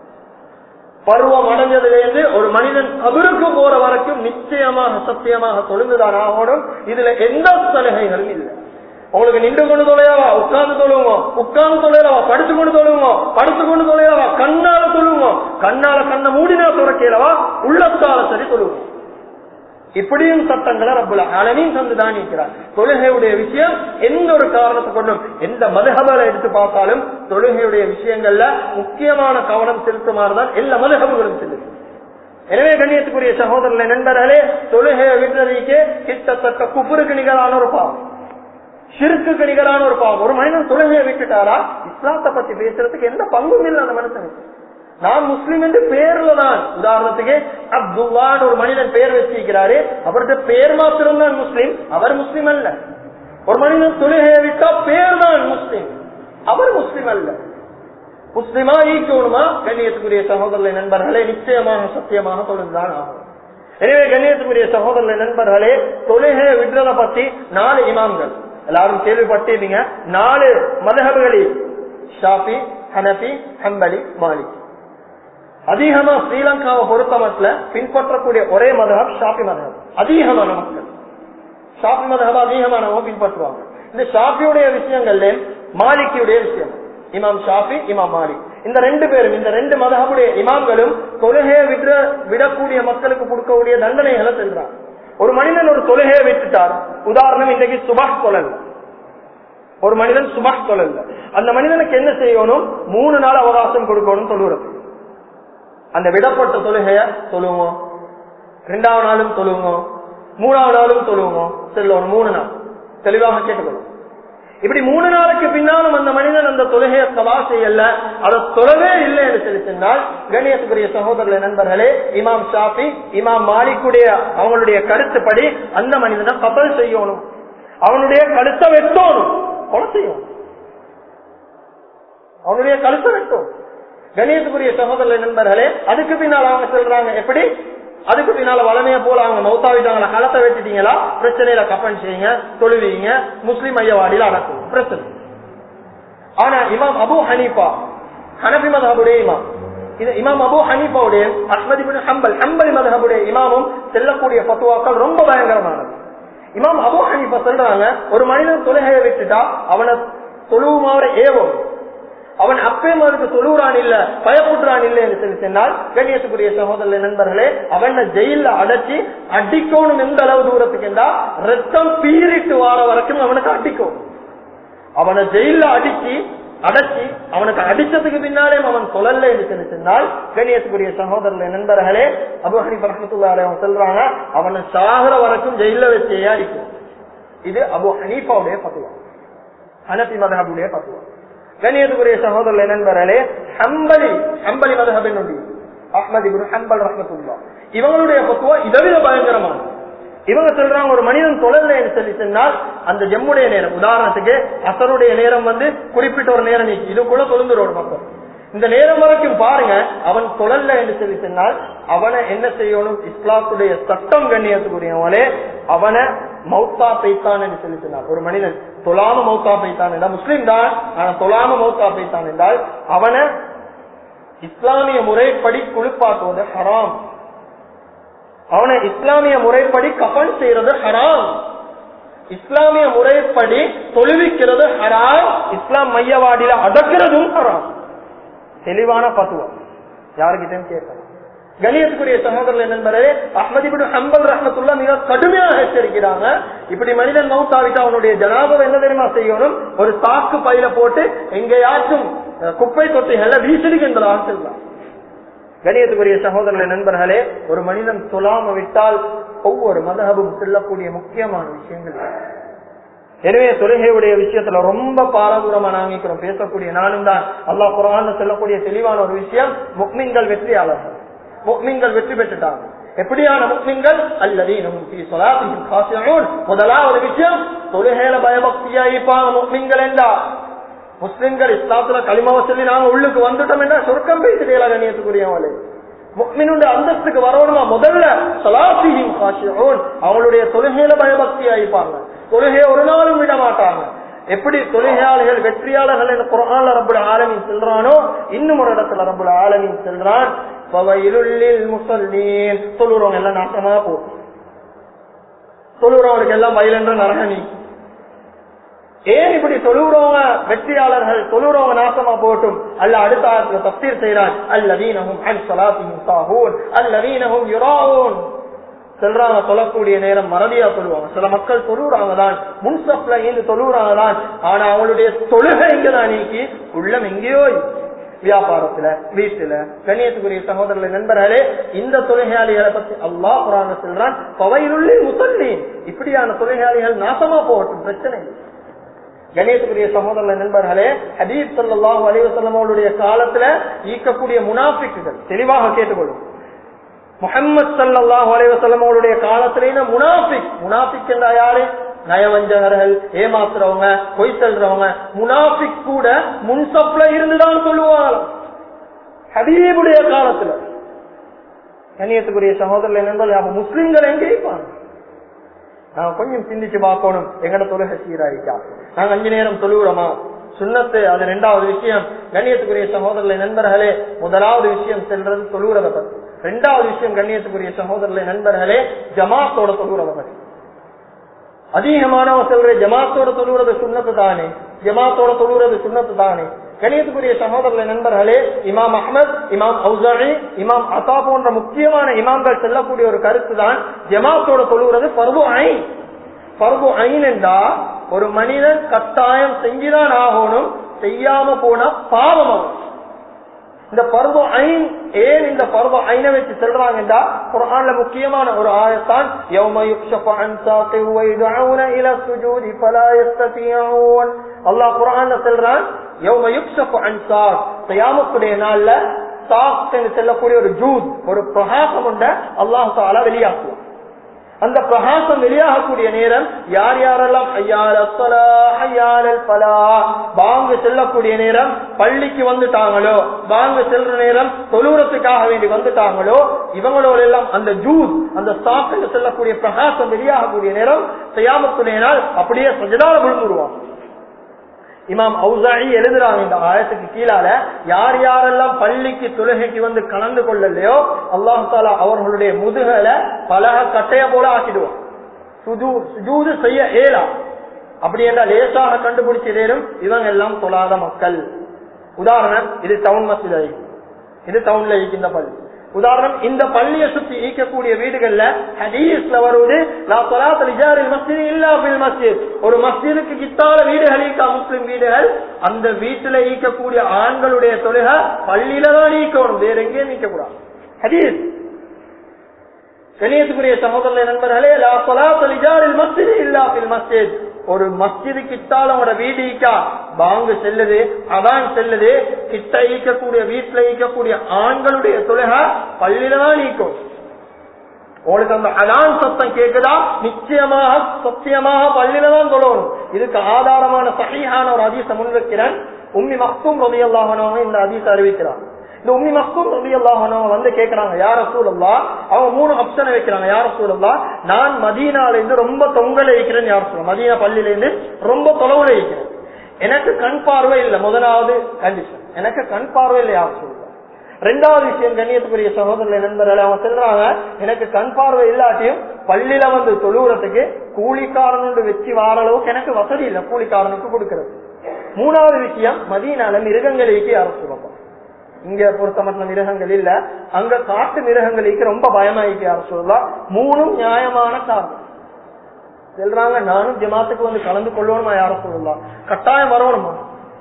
பருவம் அடைஞ்சதிலிருந்து ஒரு மனிதன் கபருக்கு போற வரைக்கும் நிச்சயமாக சத்தியமாக தொழுந்துதான் ஆகணும் இதுல எந்த சலுகைகளும் இல்லை உங்களுக்கு நின்று கொண்டு தொலையாவா உட்கார்ந்து தொழுவோம் உட்கார்ந்து தொலைலவா படுத்து கொண்டு தொழுவோம் படுத்து கொண்டு தொலைலவா கண்ணால தொழுவோம் கண்ணால கண்ணை மூடினா துறக்கலவா உள்ளத்தால சரி தொழுவோம் இப்படியும் சட்டங்களை ரப்புல அலனையும் தந்துதான் இருக்கிறார் தொழுகையுடைய விஷயம் எந்த ஒரு காரணத்தை கொண்டும் எந்த மதுகபலை எடுத்து பார்த்தாலும் தொழுகையுடைய விஷயங்கள்ல முக்கியமான கவனம் செலுத்துமாறு தான் எல்லா மதுகபுகளும் செல்லுது எனவே கண்ணியத்துக்குரிய சகோதரர்களை நண்பர்களே தொழுகையை விடுறதுக்கே கிட்டத்தட்ட குப்புருக்கு நிகரான ஒரு பாவம் சிறுக்கு நிகரான ஒரு பாவம் ஒரு மனிதன் தொழுகையை விட்டுட்டாரா இஸ்லாத்தை பத்தி பேசுறதுக்கு எந்த பங்கும் இல்லை அந்த மனுஷனுக்கு நான் முஸ்லிம் என்று பேர்ல தான் உதாரணத்துக்கு அப்துல்லான்னு ஒரு மனிதன் பெயர் வச்சிருக்கிறாரு அவருடைய பேர் மாத்திரம் தான் முஸ்லிம் அவர் முஸ்லிம் அல்ல ஒரு மனிதன் தொழுகையை விட்டா பேர் தான் முஸ்லிம் அவர் முஸ்லிம் அல்ல முஸ்லிமா ஈக்கணுமா கண்ணியத்துக்குரிய சகோதரர்களை நண்பர்களே நிச்சயமாக சத்தியமாக தொழுதுதான் ஆகும் எனவே கண்ணியத்துக்குரிய சகோதரர்களை நண்பர்களே தொழுகையை விடுறத பத்தி நாலு இமாம்கள் எல்லாரும் கேள்விப்பட்டிருந்தீங்க நாலு மதகபுகளில் ஷாஃபி ஹனபி ஹம்பலி மாலிக் அதிகமா ஸ்ரீலங்காவை பொறுத்த மட்டும் பின்பற்றக்கூடிய ஒரே மதகம் ஷாஃபி மதகம் அதிகமான மக்கள் ஷாஃபி மதகம் அதிகமானவங்க பின்பற்றுவாங்க இந்த ஷாஃபியுடைய விஷயங்கள்ல மாலிக்கியுடைய விஷயம் இமாம் ஷாஃபி இமாம் மாலிக் இந்த ரெண்டு பேரும் இந்த ரெண்டு மதகமுடைய இமாம்களும் தொழுகையை விட விடக்கூடிய மக்களுக்கு கொடுக்கக்கூடிய தண்டனைகளை செல்றாங்க ஒரு மனிதன் ஒரு தொழுகையை விட்டுட்டார் உதாரணம் இன்றைக்கு சுபாஷ் தொழல் ஒரு மனிதன் சுபாஷ் தொழல் அந்த மனிதனுக்கு என்ன செய்யணும் மூணு நாள் அவகாசம் கொடுக்கணும் தொழுகிறது அந்த விடப்பட்ட தொழுகைய தொழுவோம் ரெண்டாவது நாளும் தொழுவோம் மூணாவது நாளும் தொழுவோம் செல்லணும் மூணு நாள் தெளிவாக கேட்டுக்கணும் இப்படி மூணு நாளுக்கு பின்னாலும் அந்த மனிதன் அந்த தொழுகையை சவா செய்யல அதை தொழவே இல்லை என்று சொல்லி சொன்னால் கணியத்துக்குரிய சகோதரர்கள் நண்பர்களே இமாம் ஷாஃபி இமாம் மாலிக்குடைய அவங்களுடைய கருத்துப்படி அந்த மனிதனை கப்பல் செய்யணும் அவனுடைய கழுத்தை வெட்டணும் கொலை செய்யணும் அவனுடைய கழுத்தை வெட்டும் கணியத்துக்குரிய சகோதரர்கள் நண்பர்களே அதுக்கு பின்னால் அவங்க சொல்றாங்க எப்படி அதுக்கு பின்னால வளமைய போல அவங்க மௌத்தாவிட்டாங்களா களத்தை வெட்டிட்டீங்களா பிரச்சனையில கப்பன் செய்யுங்க தொழுவீங்க முஸ்லிம் ஐயவாடியில அடக்கும் பிரச்சனை ஆனா இமாம் அபு ஹனீஃபா ஹனபி மதஹபுடைய இமாம் இது இமாம் அபு ஹனீஃபாவுடைய அஹ்மதி பின் ஹம்பல் ஹம்பலி மதஹபுடைய இமாமும் செல்லக்கூடிய பத்துவாக்கள் ரொம்ப பயங்கரமானது இமாம் அபு ஹனீஃபா சொல்றாங்க ஒரு மனிதன் தொழுகையை விட்டுட்டா அவனை தொழுவுமாவோட ஏவும் அவன் அப்பே அவனுக்கு தொழுகிறான் இல்ல பயப்படுறான் இல்லை என்று சொல்லி சொன்னால் கண்ணியத்துக்குரிய சகோதர நண்பர்களே அவனை ஜெயில அடைச்சி அடிக்கணும் எந்த அளவு தூரத்துக்கு என்றா ரத்தம் பீறிட்டு வார வரைக்கும் அவனுக்கு அடிக்கும் அவனை ஜெயில அடிச்சு அடைச்சி அவனுக்கு அடிச்சதுக்கு பின்னாலே அவன் சொல்லல என்று சொல்லி சொன்னால் கண்ணியத்துக்குரிய சகோதர நண்பர்களே அபுஹனி பரமத்துள்ளாரே அவன் சொல்றாங்க அவனை சாகர வரைக்கும் ஜெயில வச்சே அடிக்கும் இது அபு ஹனீஃபாவுடைய பத்துவம் ஹனபி மதஹபுடைய பத்துவா கண்ணியத்துக்குரிய சகோதரர் நண்பர்களே ஹம்பலி ஹம்பலி மதஹபின் அஹ்மது இப்னு ஹம்பல் ரஹ்மத்துல்லாஹ் இவங்களுடைய பத்துவா இதைவிட பயங்கரமானது இவங்க சொல்றாங்க ஒரு மனிதன் தொழல என்று சொல்லி சொன்னால் அந்த ஜம்முடைய நேரம் உதாரணத்துக்கு அசருடைய நேரம் வந்து குறிப்பிட்ட ஒரு நேரம் நீக்கி இது கூட தொழுந்துரும் ஒரு பக்கம் இந்த நேரம் வரைக்கும் பாருங்க அவன் தொழல்ல என்று சொல்லி சொன்னால் அவனை என்ன செய்யணும் இஸ்லாத்துடைய சட்டம் கண்ணியத்துக்குரியவனே அவனை மௌத்தா பைத்தான் என்று சொல்லி சொன்னார் ஒரு மனிதன் தொழாம மௌத்தா பைத்தான் என்றால் முஸ்லீம் தான் ஆனா தொழாம மௌத்தா பைத்தான் என்றால் அவனை இஸ்லாமிய முறைப்படி குளிப்பாட்டுவது ஹராம் அவனை இஸ்லாமிய முறைப்படி கஃன் செய்யறது ஹராம் இஸ்லாமிய முறைப்படி தொழுவிக்கிறது ஹராம் இஸ்லாம் மையவாடியில அடக்கிறதும் ஹராம் தெளிவான பத்துவம் யாருக்கிட்டையும் கேட்கலாம் கணியத்துக்குரிய சகோதரர்கள் நண்பரே அஹ்மதிபுடு ஹம்பல் ரஹமத்துல்லா மிக கடுமையாக எச்சரிக்கிறாங்க இப்படி மனிதன் மவுத்தாவிட்டு அவனுடைய ஜனாபம் என்ன தெரியுமா செய்யணும் ஒரு சாக்கு பையில போட்டு எங்கேயாச்சும் அஹ், குப்பை தொட்டிகள்ல வீசிடுகின்றதாக செல்லலாம் கணியத்துக்குரிய சகோதரர்களே நண்பர்களே ஒரு மனிதன் சொல்லாம விட்டால் ஒவ்வொரு மதகபும் செல்லக்கூடிய முக்கியமான விஷயங்கள் எனவே தொழுகையுடைய விஷயத்துல ரொம்ப பாரதூரமா நாங்கிக்கிறோம் பேசக்கூடிய நானும் தான் அல்லாஹ் குரான் செல்லக்கூடிய தெளிவான ஒரு விஷயம் முக்மின்கள் வெற்றியாளர்கள் முக்மின்கள் வெற்றி பெற்றுட்டாங்க எப்படியான முஸ்லிம்கள் அல்லதீனும் ஃபீ ஸலாத்திஹிம் காஷிஊன் முதலாவது விஷயம் தொழுகையில பயபக்தியா இருப்பாங்க முஸ்லிம்கள் என்றா முஸ்லிம்கள் இஸ்லாத்துல களிமாவை சொல்லி நாங்க உள்ளுக்கு வந்துட்டோம் என்ன சொர்க்கம் பேசுகிறீங்களா கண்ணியத்துக்குரியவங்களே முக்மினுடைய அந்தஸ்துக்கு வரணுமா முதல்ல சலாசிஹிம் காஷிஊன் அவங்களுடைய தொழுகையில பயபக்தியா இருப்பாங்க தொழுகையை ஒரு நாளும் விட மாட்டாங்க எப்படி தொழுகையாளர்கள் வெற்றியாளர்கள் என்று குரான்ல ரப்புல் ஆலமீன் சொல்றானோ இன்னும் ஒரு இடத்துல ரப்புல் ஆலமீன் சொல்றான் ஃபவைலுல்லில் முஸல்லீன் தொழுறவங்க எல்லாம் நாசமா போகும் தொழுறவங்களுக்கு எல்லாம் வயலென்ற நரகனி ஏன் இப்படி தொழுறவங்க வெற்றியாளர்கள் தொழுறவங்க நாசமா போட்டும் அல்ல அடுத்த ஆயத்துல தப்சீர் செய்யறான் அல்லதீனஹும் அன் ஸலாத்திஹிம் சாஹூன் அல்லதீனஹும் யுராஊன் சொல்றாங்க தொழக்கூடிய நேரம் மறதியா சொல்லுவாங்க சில மக்கள் தொழுறாங்க தான் முன்சப்ல இருந்து தொழுறாங்க தான் ஆனா அவங்களுடைய தொழுகை இங்கதான் நீக்கி உள்ளம் எங்கேயோ இருக்கு. வியாபாரத்துல வீட்டுல கண்ணியத்துக்குரிய சகோதரர்கள் நண்பர்களே இந்த தொழுகையாளிகளை பத்தி அல்லாஹ் குரான் சொல்றான் பவையிலுள்ளே முசல்லி இப்படியான தொழுகையாளிகள் நாசமா போகட்டும் பிரச்சனை இல்லை. கணேசக்குரிய சகோதரர்கள் நண்பர்களே ஹதீப் சல்லாஹூ அலைவசல்லம் அவருடைய காலத்துல ஈக்கக்கூடிய முனாஃபிக்குகள் தெளிவாக கேட்டுக்கொள்ளும் முகமது சல்லாஹூ அலைவசல்லம் அவருடைய காலத்திலேயே முனாஃபிக் முனாஃபிக் என்றா யாரு நயவஞ்சகர்கள் ஏமாத்துறவங்க பொய் சொல்றவங்க முனாஃபிக் கூட முன்சப்ல இருந்துதான் சொல்லுவாங்க ஹபீபுடைய காலத்துல கண்ணியத்துக்குரிய சகோதரர்கள் நண்பர்கள் அப்ப முஸ்லிம்கள் எங்க இருப்பாங்க நாங்க கொஞ்சம் சிந்திச்சு பார்க்கணும் எங்கட தொழுகை சீராயிக்கா நாங்க அஞ்சு நேரம் தொழுகிறோமா சுண்ணத்து அது ரெண்டாவது விஷயம் கண்ணியத்துக்குரிய சகோதரர்களை நண்பர்களே முதலாவது விஷயம் செல்றது தொழுகிறத பத்தி ரெண்டாவது விஷயம் கண்ணியத்துக்குரிய சகோதரர்களை நண்பர்களே ஜமாத்தோட தொழுகிறத பத்தி அதிகமானவங்க சொல்ற ஜமாத்தோட தொழுகிறது சுண்ணத்து தானே ஜமாத்தோட தொழுகிறது சுண்ணத்து தானே கணியத்துக்குரிய சகோதரர்களை நண்பர்களே இமாம் அஹமத் இமாம் அவுசாரி இமாம் அசா போன்ற முக்கியமான இமாம்கள் செல்லக்கூடிய ஒரு கருத்து தான் ஜமாத்தோட தொழுகிறது பருவ ஐன் பருவ ஐன் என்றா ஒரு மனிதன் கட்டாயம் செஞ்சுதான் ஆகணும் செய்யாம போனா பாவம் அவன் இந்த பருவ ஐன் ஏன் இந்த பருவ ஐனை வச்சு சொல்றாங்கடா குரான்ல முக்கியமான ஒரு ஆயத்தான் யௌம யுக்ஷஃபு அன் சாகி வ யதுஊன இலா சுஜூதி ஃபலா யஸ்ததியூன் அல்லாஹ் குர்ஆன்ல சொல்றான் யௌம யுக்ஷஃபு அன் சாக் கியாமத்துடைய நாள்ல சாக் என்று சொல்லக்கூடிய ஒரு ஜூத் ஒரு பிரகாசம் உண்ட அல்லாஹ் தஆலா வெளியாக்குவான் அந்த பிரகாசம் வெளியாகக்கூடிய நேரம் யார் யாரெல்லாம் ஐயால் அஸ்ஸலா, ஐயால் அல் ஃபலா, பாங்கு செல்லக்கூடிய நேரம் பள்ளிக்கு வந்துட்டாங்களோ பாங்கு செல்ற நேரம் தொழுறதுக்காக வேண்டி வந்துட்டாங்களோ இவங்களோட எல்லாம் அந்த ஜூஸ் அந்த சாப்பிட்டு செல்லக்கூடிய பிரகாசம் வெளியாகக்கூடிய நேரம் செய்யாமத்துடைய நாள் அப்படியே சஜதால விழுந்துருவாங்க இமாம் அவுசாயி எழுதுறாங்க இந்த ஆயத்துக்கு கீழால யார் யாரெல்லாம் பள்ளிக்கு தொழுகைக்கு வந்து கலந்து கொள்ளலையோ அல்லாஹு தாலா அவர்களுடைய முதுகல பலக கட்டைய போல ஆக்கிடுவான் சுஜூ- சுஜூது செய்ய ஏலா அப்படி என்றால் லேசாக கண்டுபிடிச்சதேனும் இவங்க எல்லாம் தொழாத மக்கள் உதாரணம் இது டவுன் மசித இது டவுன்ல இருக்கின்ற பள்ளி உதாரணம் இந்த பள்ளியை சுத்தி ஈக்கக்கூடிய வீடுகள்ல ஹதீஸ்ல வருவது லா ஸலாத்த லிஜாரில் மஸ்ஜித் இல்லா பில் மஸ்ஜித் ஒரு மஸ்ஜிதுக்கு கிட்டால வீடுகள் ஈக்கா முஸ்லிம் வீடுகள் அந்த வீட்டுல ஈக்கக்கூடிய ஆண்களுடைய தொழுகை பள்ளியில தான் ஈக்கணும் வேற எங்கேயும் நீக்க கூடாது ஹதீஸ் கணியத்துக்குரிய சகோதரர்களே நண்பர்களே லா ஸலாத்த லிஜாரில் மஸ்ஜித் இல்லா பில் மஸ்ஜித் ஒரு மஸ்ஜிது கிட்டால உங்களோட வீடு ஈக்கா பாங்கு செல்லுது அதான் செல்லுது கிட்ட ஈக்கக்கூடிய வீட்டுல ஈக்கக்கூடிய ஆண்களுடைய தொழுகை பள்ளியில தான் நீக்கும் உங்களுக்கு அந்த அதான் சத்தம் கேக்குதா நிச்சயமாக சத்தியமாக பள்ளியில தான் தொழணும் இதுக்கு ஆதாரமான சகியான ஒரு அதிச முன்வைக்கிறேன் உம்மி மக்தும் ரவி அல்லாஹனவங்க இந்த அதிச அறிவிக்கிறான் இந்த உம்மி மக்தும் ரவி அல்லாஹனவங்க வந்து கேக்குறாங்க யார சூழல்லா அவங்க மூணு ஆப்ஷனை வைக்கிறாங்க யார சூழல்லா நான் மதீனால இருந்து ரொம்ப தொங்கல வைக்கிறேன் யார் சொல்ல மதீனா பள்ளியில இருந்து ரொம்ப தொலைவுல வைக்கிறேன் எனக்கு கண் பார்வை இல்லை முதலாவது கண்டிஷன் எனக்கு கண் பார்வை இல்லை யார் சொல்லுவா ரெண்டாவது விஷயம் கண்ணியத்துக்குரிய சகோதரர்கள் நண்பர்கள் அவங்க சொல்றாங்க எனக்கு கண் பார்வை இல்லாட்டியும் பள்ளியில வந்து தொழுவுறதுக்கு கூலிக்காரனோடு வச்சு வார அளவுக்கு எனக்கு வசதி இல்லை கூலிக்காரனுக்கு கொடுக்கிறது மூணாவது விஷயம் மதியனால மிருகங்களுக்கு யாரும் சொல்லப்போம் இங்க பொறுத்த மட்டும் மிருகங்கள் இல்ல அங்க காட்டு மிருகங்களுக்கு ரொம்ப பயமாயிக்கு யாரும் சொல்லலாம் மூணும் நியாயமான காரணம் சொல்றாங்க நானும் ஜமாத்துக்கு வந்து கலந்து கொள்ளணுமா யாரும் சொல்லலாம் கட்டாயம் வரணுமா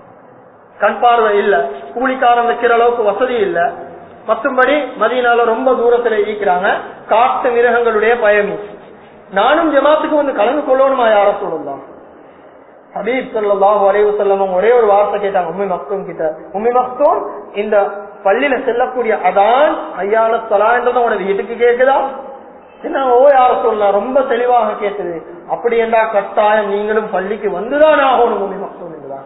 கண் பார்வை இல்ல கூலிக்காரன் வைக்கிற அளவுக்கு வசதி இல்ல மற்றபடி மதியனால ரொம்ப தூரத்துல ஈக்கிறாங்க காட்டு மிருகங்களுடைய பயமி நானும் ஜமாத்துக்கு வந்து கலந்து கொள்ளணுமா யார சொல்லலாம் ஹபீப் சல்லாஹூ அலைவு செல்லமும் ஒரே ஒரு வார்த்தை கேட்டாங்க உம்மி மக்தூம் கிட்ட உம்மி மக்தூம் இந்த பள்ளியில செல்லக்கூடிய அதான் ஐயால சலா என்றது உனது வீட்டுக்கு கேக்குதா என்ன ஓ யார சொல்லலாம் ரொம்ப தெளிவாக கேட்டது அப்படி என்றா கட்டாயம் நீங்களும் பள்ளிக்கு வந்துதான் ஆகணும் உம்மி மக்தூம் என்றுதான்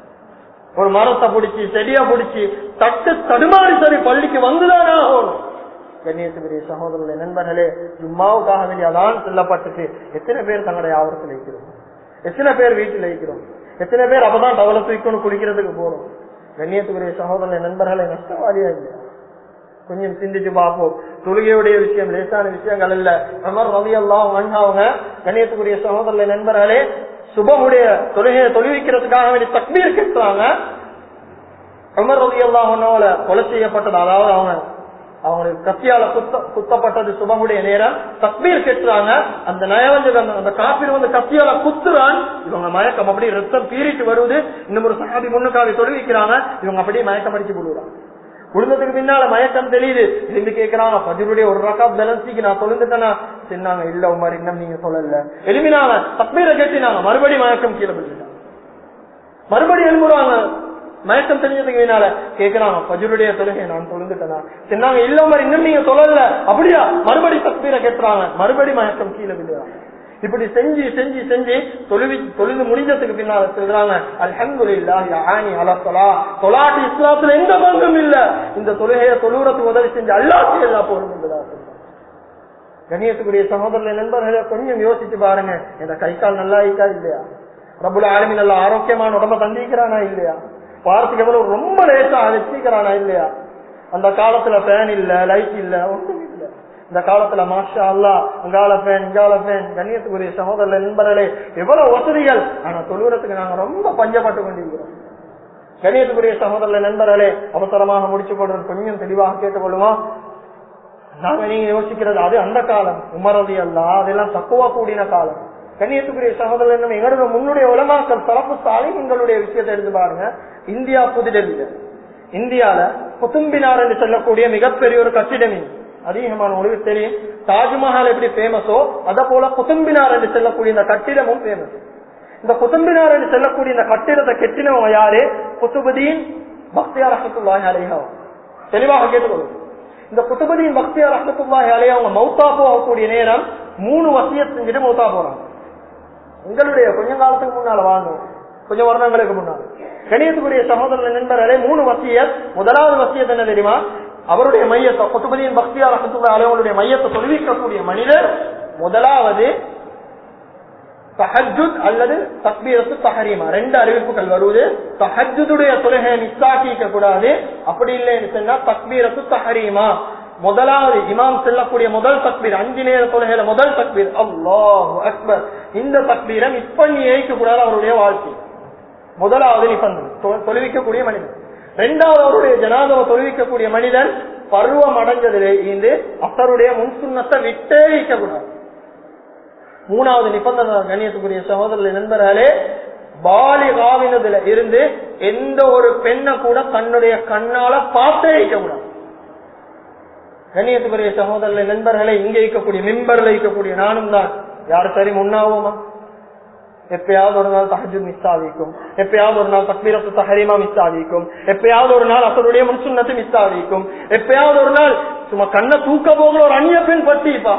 ஒரு மரத்தை பிடிச்சி செடியா பிடிச்சி தட்டு தடுமாறி சரி பள்ளிக்கு வந்துதான் ஆகணும் கண்ணியத்துக்குரிய சகோதரர்களே நண்பர்களே ஜும்மாவுக்காக வேண்டிய அதான் சொல்லப்பட்டுச்சு எத்தனை பேர் தங்களுடைய ஆவரத்தில் வைக்கிறோம் எத்தனை பேர் வீட்டில் வைக்கிறோம் எத்தனை பேர் அப்பதான் டவலை தூக்கணும் குடிக்கிறதுக்கு போறோம் கண்ணியத்துக்குரிய சகோதரர்களே நண்பர்களே நஷ்டவாதியா இல்லையா கொஞ்சம் சிந்திச்சு பார்ப்போம் தொழுகையுடைய விஷயம் லேசான விஷயங்கள் இல்ல அமர் ரவி எல்லாம் அவங்க கண்ணியத்துக்குரிய சகோதரர்களே நண்பர்களே சுபமுடைய தொழுகையை தொழுவிக்கிறதுக்காக வேண்டி தக்பீர் கட்டுறாங்க உமர் ரவி அல்லாஹனோல கொலை செய்யப்பட்டது அதாவது அவங்க அவங்களுக்கு கத்தியால குத்த குத்தப்பட்டது சுபமுடைய நேரம் தக்பீர் கெட்டுறாங்க அந்த நயவஞ்சகன் அந்த காப்பீர் வந்து கத்தியால குத்துறான் இவங்க மயக்கம் அப்படியே ரத்தம் பீறிட்டு வருது இன்னும் ஒரு சகாபி முன்னுக்காக தொழுவிக்கிறாங்க இவங்க அப்படியே மயக்கம் அடிச்சு போடுறாங்க குடும்பத்துக்கு பின்னால மயக்கம் தெரியுது இருந்து கேட்கிறாங்க பதிலுடைய ஒரு ரக்கா பேலன்ஸிக்கு நான் தொழுந்துட்டேனா சொன்னாங்க இல்ல உமார் இன்னும் நீங்க சொல்லல எலுமினாங்க தப்பீரை கட்டினாங்க மறுபடி மயக்கம் கீழே விழுந்துட்டாங்க மறுபடி எழும்புறாங்க மயக்கம் தெரிஞ்சதுக்கு பின்னால கேக்குறாங்க பஜருடைய தொழுகை நான் தொழுந்துட்டேனா சொன்னாங்க இல்ல உமார் இன்னும் நீங்க சொல்லல அப்படியா மறுபடி தப்பீரை கட்டுறாங்க மறுபடி மயக்கம் கீழே விழுறாங்க இப்படி செஞ்சு செஞ்சு செஞ்சு தொழுவி தொழுது முடிஞ்சதுக்கு பின்னால சொல்றாங்க அல்ஹம்துலில்லாஹி அலசலா தொலாட்டு இஸ்லாத்துல எந்த பங்கும் இல்ல இந்த தொழுகையை தொழுறதுக்கு உதவி செஞ்சு அல்லாத்து எல்லா போலும் கணியத்துக்குரிய சகோதரர்கள் நண்பர்களை கொஞ்சம் யோசிச்சு பாருங்க இந்த கை கால் நல்லா இருக்கா இல்லையா பிரபுல ஆளுமி நல்லா ஆரோக்கியமான உடம்ப தந்திக்கிறானா இல்லையா வாரத்துக்கு எவ்வளவு ரொம்ப லேசா வச்சுக்கிறானா இல்லையா அந்த காலத்துல ஃபேன் இல்ல லைட் இல்ல ஒன்றும் இல்ல இந்த காலத்துல மாஷா அல்லா அங்கால ஃபேன் இங்கால ஃபேன் கண்ணியத்துக்குரிய சகோதரர் நண்பர்களே எவ்வளவு வசதிகள் ஆனா தொழுகிறதுக்கு நாங்க ரொம்ப பஞ்சப்பட்டு கொண்டிருக்கிறோம் கண்ணியத்துக்குரிய சகோதரர் நண்பர்களே அவசரமாக முடிச்சு கொள்றது கொஞ்சம் தெளிவாக கேட்டுக்கொள்ளுவோம் நாங்க நீங்க யோசிக்கிறது அது அந்த காலம் உமரதி அல்ல அதெல்லாம் தக்குவா கூடின காலம் கண்ணியத்துக்குரிய சகோதரர் என்ன எங்களோட முன்னுடைய உலமாக்கள் தரப்பு சாலை எங்களுடைய விஷயத்தை எடுத்து பாருங்க இந்தியா புதுடெல்லியில இந்தியால குத்தும்பினார் என்று சொல்லக்கூடிய மிகப்பெரிய ஒரு கட்டிடம் இது. அதிகமான உங்களுக்கு தெரியும் தாஜ்மஹால் எப்படி ஃபேமஸோ அத போல குத்தும்பினார் என்று சொல்லக்கூடிய இந்த கட்டிடமும் ஃபேமஸ் இந்த குத்தும்பினார் என்று சொல்லக்கூடிய இந்த கட்டிடத்தை கெட்டினவங்க யாரு குத்துபதீன் பக்தியார் அஹத்துல்லாஹி அலைஹா தெளிவாக கேட்டுக்கொள்ளும் இந்த குத்துபதியின் பக்தியார் அஹத்துல்லாஹி அலைஹா அவங்க மௌத்தா போகக்கூடிய நேரம் மூணு வசியத் செஞ்சுட்டு மௌத்தா போறாங்க உங்களுடைய கொஞ்ச காலத்துக்கு முன்னால வாங்க கொஞ்சம் வருடங்களுக்கு முன்னால கணியத்துக்குரிய சகோதரர் நண்பர்களே மூணு வசியத் முதலாவது வசியத் என்ன தெரியுமா அவருடைய மையத்தை குத்துபதியின் பக்தியார் அஹத்துல்லாஹி அலைஹாவுடைய மையத்தை தொழுவிக்கக்கூடிய மனிதர் முதலாவது தஹஜுத் அல்லது தக்பீரத்து தஹரீமா ரெண்டு அறிவிப்புகள் வருவது தஹஜுடைய தொழுகையை மிஸ்ஸாக்கிக்க கூடாது அப்படி இல்லைன்னு சொன்னா தக்பீரத்து தஹரீமா முதலாவது இமாம் செல்லக்கூடிய முதல் தக்பீர் அஞ்சு நேர தொழுகையில முதல் தக்பீர் அல்லாஹு அக்பர் இந்த தக்பீரை மிஸ் பண்ணி ஏய்க்க கூடாது அவருடைய வாழ்க்கை முதலாவது நிபந்தனை தொ- தொழுவிக்கக்கூடிய மனிதன் இரண்டாவது அவருடைய ஜனாதவை தொழுவிக்கக்கூடிய மனிதன் பருவம் அடைஞ்சதிலே இருந்து அத்தருடைய முன்சுண்ணத்தை விட்டே வைக்க கூடாது மூணாவது நிபந்தனை கண்ணியத்துக்குரிய சகோதரர் நண்பர்களே பாலிகாவினதுல இருந்து எந்த ஒரு பெண்ணை கூட தன்னுடைய கண்ணால பார்த்தே வைக்க கூடாது கண்ணியத்துக்குரிய சகோதரர் நண்பர்களை இங்கே இருக்கக்கூடிய மிம்பர்ல இருக்கக்கூடிய நானும் தான் யாரு சரி முன்னாவோமா எப்பயாவது ஒரு நாள் தஹஜு மிஸ் ஆகிக்கும் எப்பயாவது ஒரு நாள் தக்பீரத்து தஹரீமா மிஸ் ஆகிக்கும் எப்பயாவது ஒரு நாள் அசருடைய முன்சுன்னத்து மிஸ் ஆகிக்கும் எப்பயாவது ஒரு நாள் சும்மா கண்ணை தூக்க போகிற ஒரு அந்நிய பெண் பட்டிப்பா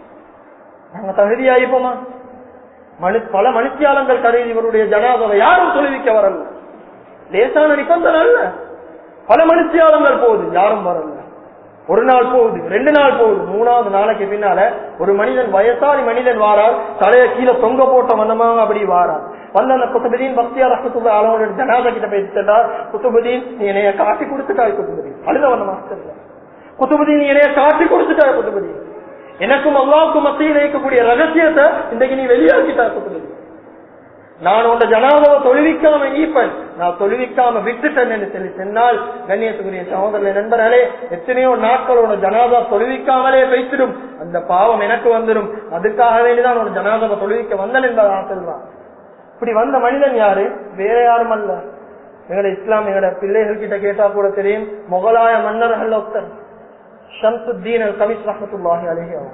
நாங்க தகுதியாயிப்போமா மனு பல மனுஷியாளங்கள் கருதி இவருடைய ஜனாதவை யாரும் தொழுவிக்க வரல லேசான நிபந்தனை அல்ல பல மனுஷியாளங்கள் போகுது யாரும் வரல ஒரு நாள் போகுது ரெண்டு நாள் போகுது மூணாவது நாளைக்கு பின்னால ஒரு மனிதன் வயசாளி மனிதன் வாரார் தலைய கீழே தொங்க போட்ட வண்ணமாக அப்படி வாரார் வந்த அந்த குத்துபதீன் பக்தியா ரசத்துள்ள அளவோட ஜனாத கிட்ட போய் சென்றார் குத்துபதீன் நீ என்னைய காட்டி கொடுத்துட்டாய் குத்துபதீன் அழுத வண்ண மாஸ்டர் குத்துபதீன் நீ என்னைய காட்டி கொடுத்துட்டாய் குத்துபதீன் எனக்கும் அல்லாவுக்கும் மத்தியில் இருக்கக்கூடிய ரகசியத்தை இன்றைக்கு நீ வெளியாக்கிட்டாய் குத்துபதீன் நான் உண்ட ஜனாதவை தொழுவிக்காம ஈப்பன் நான் தொழுவிக்காம விட்டுட்டேன் என்று சொல்லி சொன்னால் கண்ணியத்துக்குரிய சகோதரர்களே நண்பர்களே எத்தனையோ நாட்களோட ஜனாதா தொழுவிக்காமலே வைத்திடும் அந்த பாவம் எனக்கு வந்துடும் அதுக்காக வேண்டிதான் ஒரு ஜனாதாவை தொழுவிக்க வந்தன் என்பதாக சொல்றான் இப்படி வந்த மனிதன் யாரு வேற யாரும் அல்ல எங்கட இஸ்லாம் எங்கட பிள்ளைகள் கிட்ட கேட்டா கூட தெரியும் முகலாய மன்னர்கள் ஒருத்தர் ஷம்சுத்தீன் அல் கமிஸ் ரஹமத்துல்லாஹி அலஹி அவங்க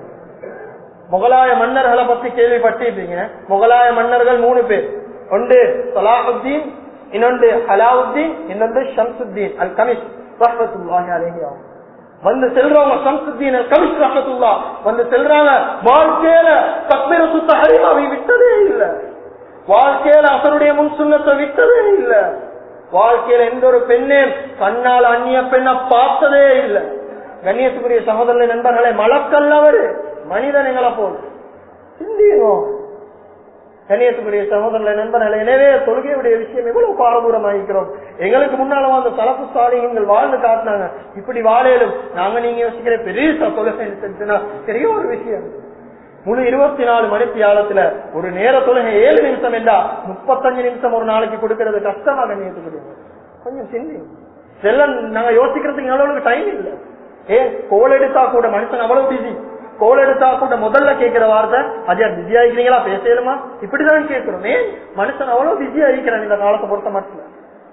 முகலாய மன்னர்களை பத்தி கேள்விப்பட்டிருப்பீங்க முகலாய மன்னர்கள் மூணு பேர் ஒன்று சலாஹுத்தீன் இன்னொன்று அலாவுத்தீன் இன்னொன்று ஷம்சுத்தீன் அல் கமிஷ் ரஹமத்துல்லாஹி அலைஹி வந்து செல்றவங்க ஷம்சுத்தீன் அல் கமிஷ் ரஹமத்துல்லா வந்து செல்றாங்க வாழ்க்கையில தக்பீரத்து தஹரீமாவை விட்டதே இல்ல வாழ்க்கையில அசருடைய முன் சுண்ணத்தை விட்டதே இல்ல வாழ்க்கையில எந்த ஒரு பெண்ணே கண்ணால் அந்நிய பெண்ணை பார்த்ததே இல்லை கண்ணியத்துக்குரிய சகோதரர்களே நண்பர்களே மலக்கல்லவரு மனிதன் எங்களை போல் சிந்தியும் கண்ணியத்துக்குரிய சகோதரர்களே நண்பர்களே எனவே தொழுகையுடைய விஷயம் எவ்வளவு பாரதூரமாகிக்கிறோம் எங்களுக்கு முன்னால அந்த தலப்பு சாலிகள் வாழ்ந்து காட்டினாங்க இப்படி வாழையிலும் நாங்க நீங்க யோசிக்கிற பெரிய தொழுகை செஞ்சுனா பெரிய ஒரு விஷயம் முழு இருபத்தி நாலு மணி தியாலத்துல ஒரு நேர தொழுகை ஏழு நிமிஷம் என்றா முப்பத்தஞ்சு நிமிஷம் ஒரு நாளைக்கு கொடுக்கறது கஷ்டமா கண்ணியத்துக்குரிய கொஞ்சம் சிந்தி செல்ல நாங்க யோசிக்கிறதுக்கு அளவுக்கு டைம் இல்லை ஏன் கோல் எடுத்தா கூட மனுஷன் அவ்வளவு பிஸி கோல் எடுத்தா கூட முதல்ல கேட்கிற வார்த்தை அஜயா பிஸியா இருக்கிறீங்களா பேசலுமா இப்படிதான் கேட்கிறோம் ஏன் மனுஷன் அவ்வளவு பிஸியா இருக்கிறான் இந்த காலத்தை பொறுத்த மட்டும்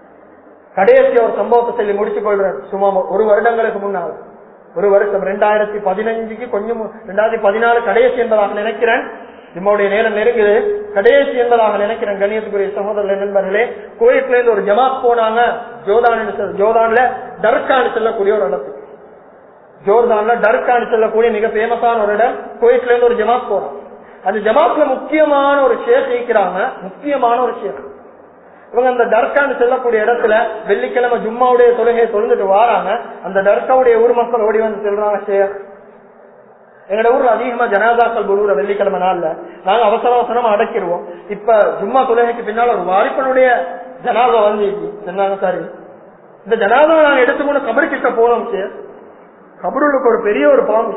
கடைசி ஒரு சம்பவத்தை சொல்லி முடிச்சு கொள்றேன் சும்மா ஒரு வருடங்களுக்கு முன்னால் ஒரு வருஷம் ரெண்டாயிரத்தி பதினஞ்சுக்கு கொஞ்சம் ரெண்டாயிரத்தி பதினாலு கடைசி என்பதாக நினைக்கிறேன் நம்மளுடைய நேரம் நெருங்குது கடைசி என்பதாக நினைக்கிறேன் கணியத்துக்குரிய சகோதரர்கள் நண்பர்களே கோயிலுக்குள்ள இருந்து ஒரு ஜமாத் போனாங்க ஜோதான் ஜோதான்ல டர்கான்னு செல்லக்கூடிய ஒரு இடத்துக்கு ஜோர்தான்ல டர்கான்னு செல்லக்கூடிய மிக பேமஸான ஒரு இடம் கோயிட்ல இருந்து ஒரு ஜமாத் போறோம் அந்த ஜமாத்ல முக்கியமான ஒரு ஷேக் இருக்கிறாங்க முக்கியமான ஒரு ஷேக் இவங்க அந்த டர்கான்னு செல்லக்கூடிய இடத்துல வெள்ளிக்கிழமை ஜும்மாவுடைய தொழுகையை தொழுந்துட்டு வாராங்க அந்த டர்காவுடைய ஊர் மக்கள் ஓடி வந்து சொல்றாங்க ஷேக் எங்கட ஊர்ல அதிகமா ஜனாதாக்கள் பொழுற வெள்ளிக்கிழமை நாள்ல நாங்க அவசர அவசரமா அடக்கிடுவோம் இப்ப ஜும்மா தொழுகைக்கு பின்னால ஒரு வாரிப்பனுடைய ஜனாதா வந்து சொன்னாங்க சாரி இந்த ஜனாதாவை நாங்க எடுத்துக்கொண்டு கபடி கிட்ட போனோம் சார் கபருளுக்கு ஒரு பெரிய ஒரு பாம்பு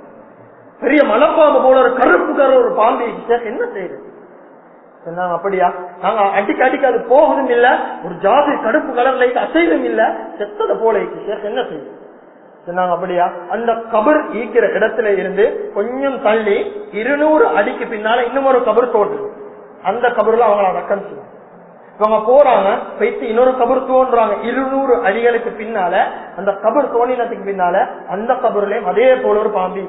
பெரிய மலைப்பாம்பு போல ஒரு கருப்பு கரு ஒரு பாம்பு சார் என்ன செய்யுது சொன்னாங்க அப்படியா நாங்க அடிக்க அடிக்க அது போகுதும் இல்ல ஒரு ஜாதி கருப்பு கலர்ல அசைவும் இல்ல செத்ததை போல சார் என்ன செய்யுது சொன்னாங்க அப்படியா அந்த கபர் ஈக்கிற இடத்துல இருந்து கொஞ்சம் தள்ளி இருநூறு அடிக்கு பின்னால இன்னும் ஒரு கபர் தோன்றுது அந்த கபர்ல அவங்கள அடக்கம் செய்யும் இவங்க போறாங்க போயிட்டு இன்னொரு கபர் தோன்றாங்க இருநூறு அடிகளுக்கு பின்னால அந்த கபர் தோணினத்துக்கு பின்னால அந்த கபர்லயும் அதே போல ஒரு பாம்பி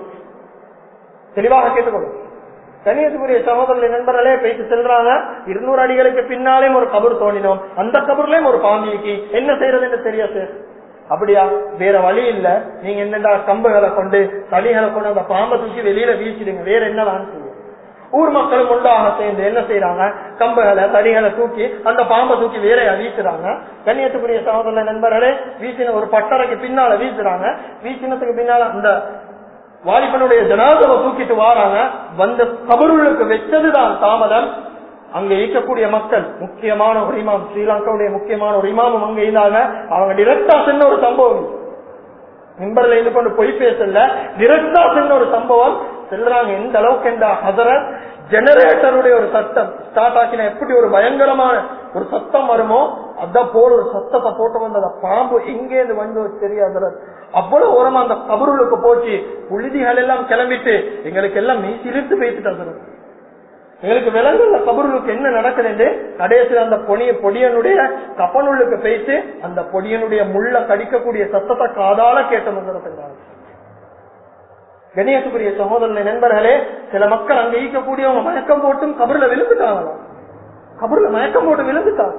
தெளிவாக கேட்டுக்கொள்ளும் கன்னியாகுமரிய சகோதரர்களை நண்பர்களே போயிட்டு செல்றாங்க இருநூறு அடிகளுக்கு பின்னாலேயும் ஒரு கபர் தோண்டினோம் அந்த கபர்லயும் ஒரு பாம்பிக்கு என்ன செய்யறதுன்னு தெரியாது அப்படியா வேற வழி இல்ல நீங்க என்னடா கம்புகளை கொண்டு தடிகளை கொண்டு அந்த பாம்பை தூக்கி வெளியில வீசிடுங்க வேற என்னதான் செய்யும் ஊர் மக்களும் ஒன்றாக சேர்ந்து என்ன செய்யறாங்க கம்புகளை தடிகளை தூக்கி அந்த பாம்பை தூக்கி வேற வீசுறாங்க கண்ணியத்துக்குரிய சகோதர நண்பர்களே வீசின ஒரு பட்டறைக்கு பின்னால வீசுறாங்க வீசினத்துக்கு பின்னால அந்த வாலிபனுடைய ஜனாதவை தூக்கிட்டு வாராங்க வந்த கபருளுக்கு வச்சதுதான் தாமதம் அங்க இருக்கக்கூடிய மக்கள் முக்கியமான ஒரு இமாம் ஸ்ரீலங்காவுடைய முக்கியமான ஒரு இமாமும் அங்க இருந்தாங்க அவங்க டிரெக்டா சென்ன ஒரு சம்பவம் மிம்பர்ல இருந்து கொண்டு பொய் பேசல டிரெக்டா சென்ன ஒரு சம்பவம் செல்றாங்க எந்த அளவுக்கு என்ற ஹசரத் ஜெனரேட்டருடைய ஒரு சத்தம் ஸ்டார்ட் ஆக்கின எப்படி ஒரு பயங்கரமான ஒரு சத்தம் வருமோ அத போல ஒரு சத்தத்தை போட்டு வந்த அந்த பாம்பு எங்கே இருந்து வந்து தெரியாது அவ்வளவு ஓரமா அந்த கபருளுக்கு போச்சு புழுதிகள் எல்லாம் கிளம்பிட்டு எங்களுக்கு எல்லாம் மீசிலிருந்து பேசிட்டு எங்களுக்கு விலங்குல கபருளுக்கு என்ன நடக்குது கடைசியில் அந்த பொடிய பொடியனுடைய கப்பனுள்ளுக்கு போயிட்டு அந்த பொடியனுடைய முள்ள கடிக்கக்கூடிய சத்தத்தை காதால கேட்ட முன்னத்துக்காக கணேசபுரிய சகோதரனை நண்பர்களே சில மக்கள் அங்க ஈக்கக்கூடியவங்க மயக்கம் போட்டும் கபருல விழுந்துட்டாங்களாம் கபர்ல மயக்கம் போட்டு விழுந்துட்டார்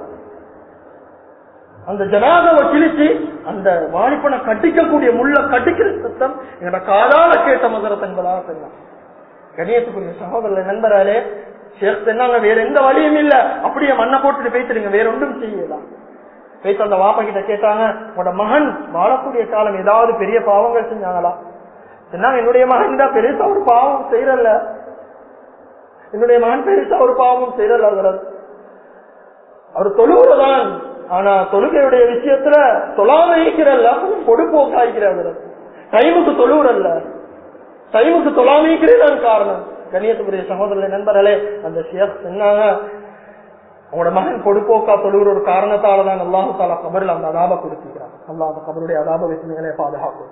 அந்த ஜனாதாவை கிழிச்சு அந்த வாலிப்பனை கட்டிக்கக்கூடிய முள்ள கட்டிக்கிற சத்தம் என்னோட காதால கேட்ட மதுரத் என்பதாக சொன்னான் கணியத்துக்குரிய சகோதரர் நண்பராலே ஷேக் சொன்னாங்க வேற எந்த வழியும் இல்ல அப்படியே மண்ணை போட்டுட்டு பேசுறீங்க வேற ஒன்றும் செய்யலாம் பேச அந்த வாப்பா கிட்ட கேட்டாங்க உங்களோட மகன் வாழக்கூடிய காலம் ஏதாவது பெரிய பாவங்கள் செஞ்சாங்களா சொன்னாங்க என்னுடைய மகன் தான் பெருசா ஒரு பாவம் செய்யறல்ல என்னுடைய மகன் பெருசா ஒரு பாவம் செய்யறல்ல அவர் அவர் தொழுவுறதான் ஆனா தொழுகையுடைய விஷயத்துல தொழாம இருக்கிறல்ல கொடுப்போக்காய்க்கிறார் டைமுக்கு தொழுவுறல்ல டைமுக்கு தொழாம இருக்கிறதான் காரணம் கண்ணியத்துக்குரிய சகோதரர்களே நண்பர்களே அந்த ஷேக் சொன்னாங்க உங்களோட மகன் கொடுப்போக்கா தொழுகிற ஒரு காரணத்தால தான் அல்லாஹு தாலா கபரில் அந்த அதாப கொடுத்துக்கிறான் அல்லாஹ் அந்த கபருடைய அதாப விசுமைகளை பாதுகாக்கும்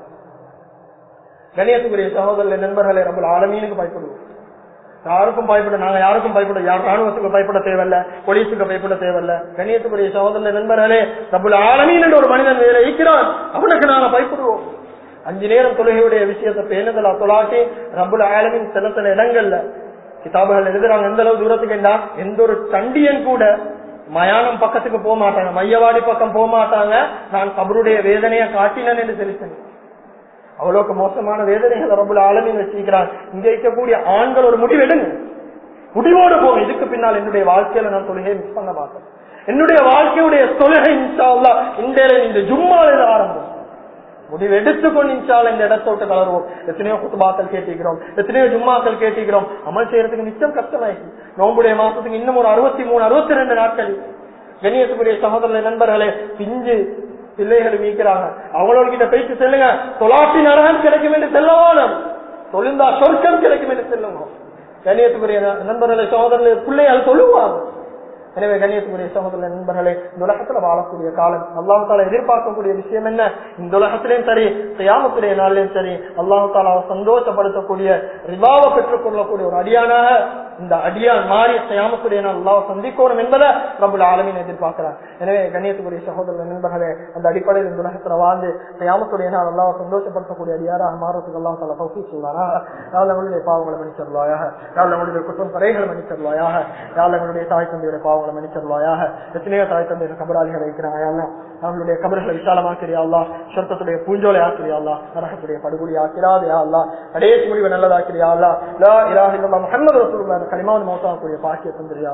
கண்ணியத்துக்குரிய சகோதரர்களே நண்பர்களே நம்ம ஆலமீனுக்கு பயப்படுவோம் யாருக்கும் பயப்பட நாங்க யாருக்கும் பயப்பட யார் ராணுவத்துக்கு பயப்பட தேவையில்ல போலீஸுக்கு பயப்பட தேவையில்ல கண்ணியத்துக்குரிய சகோதர நண்பர்களே ரபுல் ஆலமீன் என்ற ஒரு மனிதன் வேலை இருக்கிறான் அவனுக்கு நாங்க பயப்படுவோம் அஞ்சு நேரம் தொழுகையுடைய விஷயத்தை பேணுதலா தொலாட்டி ரபுல் ஆலமின் சில சில இடங்கள்ல கிதாபுகள் எழுதுறாங்க எந்த அளவு தூரத்துக்கு என்றா எந்த ஒரு சண்டியன் கூட மயானம் பக்கத்துக்கு போக மாட்டாங்க மையவாடி பக்கம் போக மாட்டாங்க நான் கபருடைய வேதனையை காட்டினேன் என்று தெரிவித்தேன் அவ்வளவுக்கு மோசமான வேதனைகள் ரபுல் ஆலமின் வச்சிருக்கிறான் இங்க இருக்கக்கூடிய ஆண்கள் ஒரு முடிவு எடுங்க முடிவோடு போங்க இதுக்கு பின்னால் என்னுடைய வாழ்க்கையில நான் தொழுகையை மிஸ் பண்ண மாட்டேன் என்னுடைய வாழ்க்கையுடைய தொழுகை இன்ஷா அல்லாஹ் இன்றைய இந்த ஜும்மால ஆரம்பம் முடிவு எடுத்துக்கொண்டு இன்ஷால இந்த இடத்தோட்டு கலருவோம் எத்தனையோ குத்துபாக்கள் கேட்டிருக்கிறோம் எத்தனையோ ஜும்மாக்கள் கேட்டிருக்கிறோம் அமல் செய்யறதுக்கு நிச்சயம் கஷ்டமாயிருக்கு நோம்புடைய மாசத்துக்கு இன்னும் ஒரு அறுபத்தி மூணு அறுபத்தி ரெண்டு நாட்கள் கண்ணியத்துக்குரிய சகோதர நண்பர்களே பிஞ்சு பிள்ளைகள் மீக்கிறாங்க அவங்களோட கிட்ட பேசி செல்லுங்க தொலாட்டி நரகம் கிடைக்கும் என்று செல்லவானம் தொழிந்தா சொர்க்கம் கிடைக்கும் என்று செல்லுங்க கண்ணியத்துக்குரிய நண்பர்களை சகோதரர்களை பிள்ளைகள் சொல்லுவாங்க எனவே கண்ணியத்துக்குரிய சகோதர நண்பர்களே இந்த உலகத்துல வாழக்கூடிய காலம் அல்லாஹு தாலா எதிர்பார்க்கக்கூடிய விஷயம் என்ன இந்த உலகத்திலையும் சரி செய்யாமத்துடைய நாளிலையும் சரி அல்லாஹு தாலா சந்தோஷப்படுத்தக்கூடிய ரிபாவை பெற்றுக் கொள்ளக்கூடிய ஒரு அடியானாக இந்த அடியான் மாறி செய்யாமத்துடைய நாள் அல்லாஹ் சந்திக்கணும் என்பதை பிரபுல ஆலமின் எதிர்பார்க்கிறார் எனவே கண்ணியத்துக்குரிய சகோதர நண்பர்களே அந்த அடிப்படையில் இந்த உலகத்துல வாழ்ந்து செய்யாமத்துடைய நாள் அல்லாஹ் சந்தோஷப்படுத்தக்கூடிய அடியாராக மாறத்துக்கு அல்லாஹ் தாலா பௌசி செய்வாராக யாழ் நம்மளுடைய பாவங்களை மன்னிச்சருவாயாக யாழ் நம்மளுடைய குற்றம் குறைகளை மன்னிச்சருவாயாக யாழ் நம்மளுடைய தாய் தந்தையுடைய பாவங்களை மன்னிச்சருவாயாக எத்தனையோ தாய் தந்தைய கபராளிகள் இருக்கிறாங்க யாழ்லாம் அவங்களுடைய கபர்களை விசாலமாக்கிறியா அல்லா சொர்க்கத்துடைய பூஞ்சோலை ஆக்கிறியா அல்லா நரகத்துடைய படுகொலி ஆக்கிறாது யா அல்லா கடைசி முடிவு நல்லதாக்கிறியா அல்லா லா இலாஹ இல்லல்லாஹ் முஹம்மது ரசூலுல்லாஹ் கலிமாவது மௌத்தாக்கூடிய பாக்கிய தந்திரியா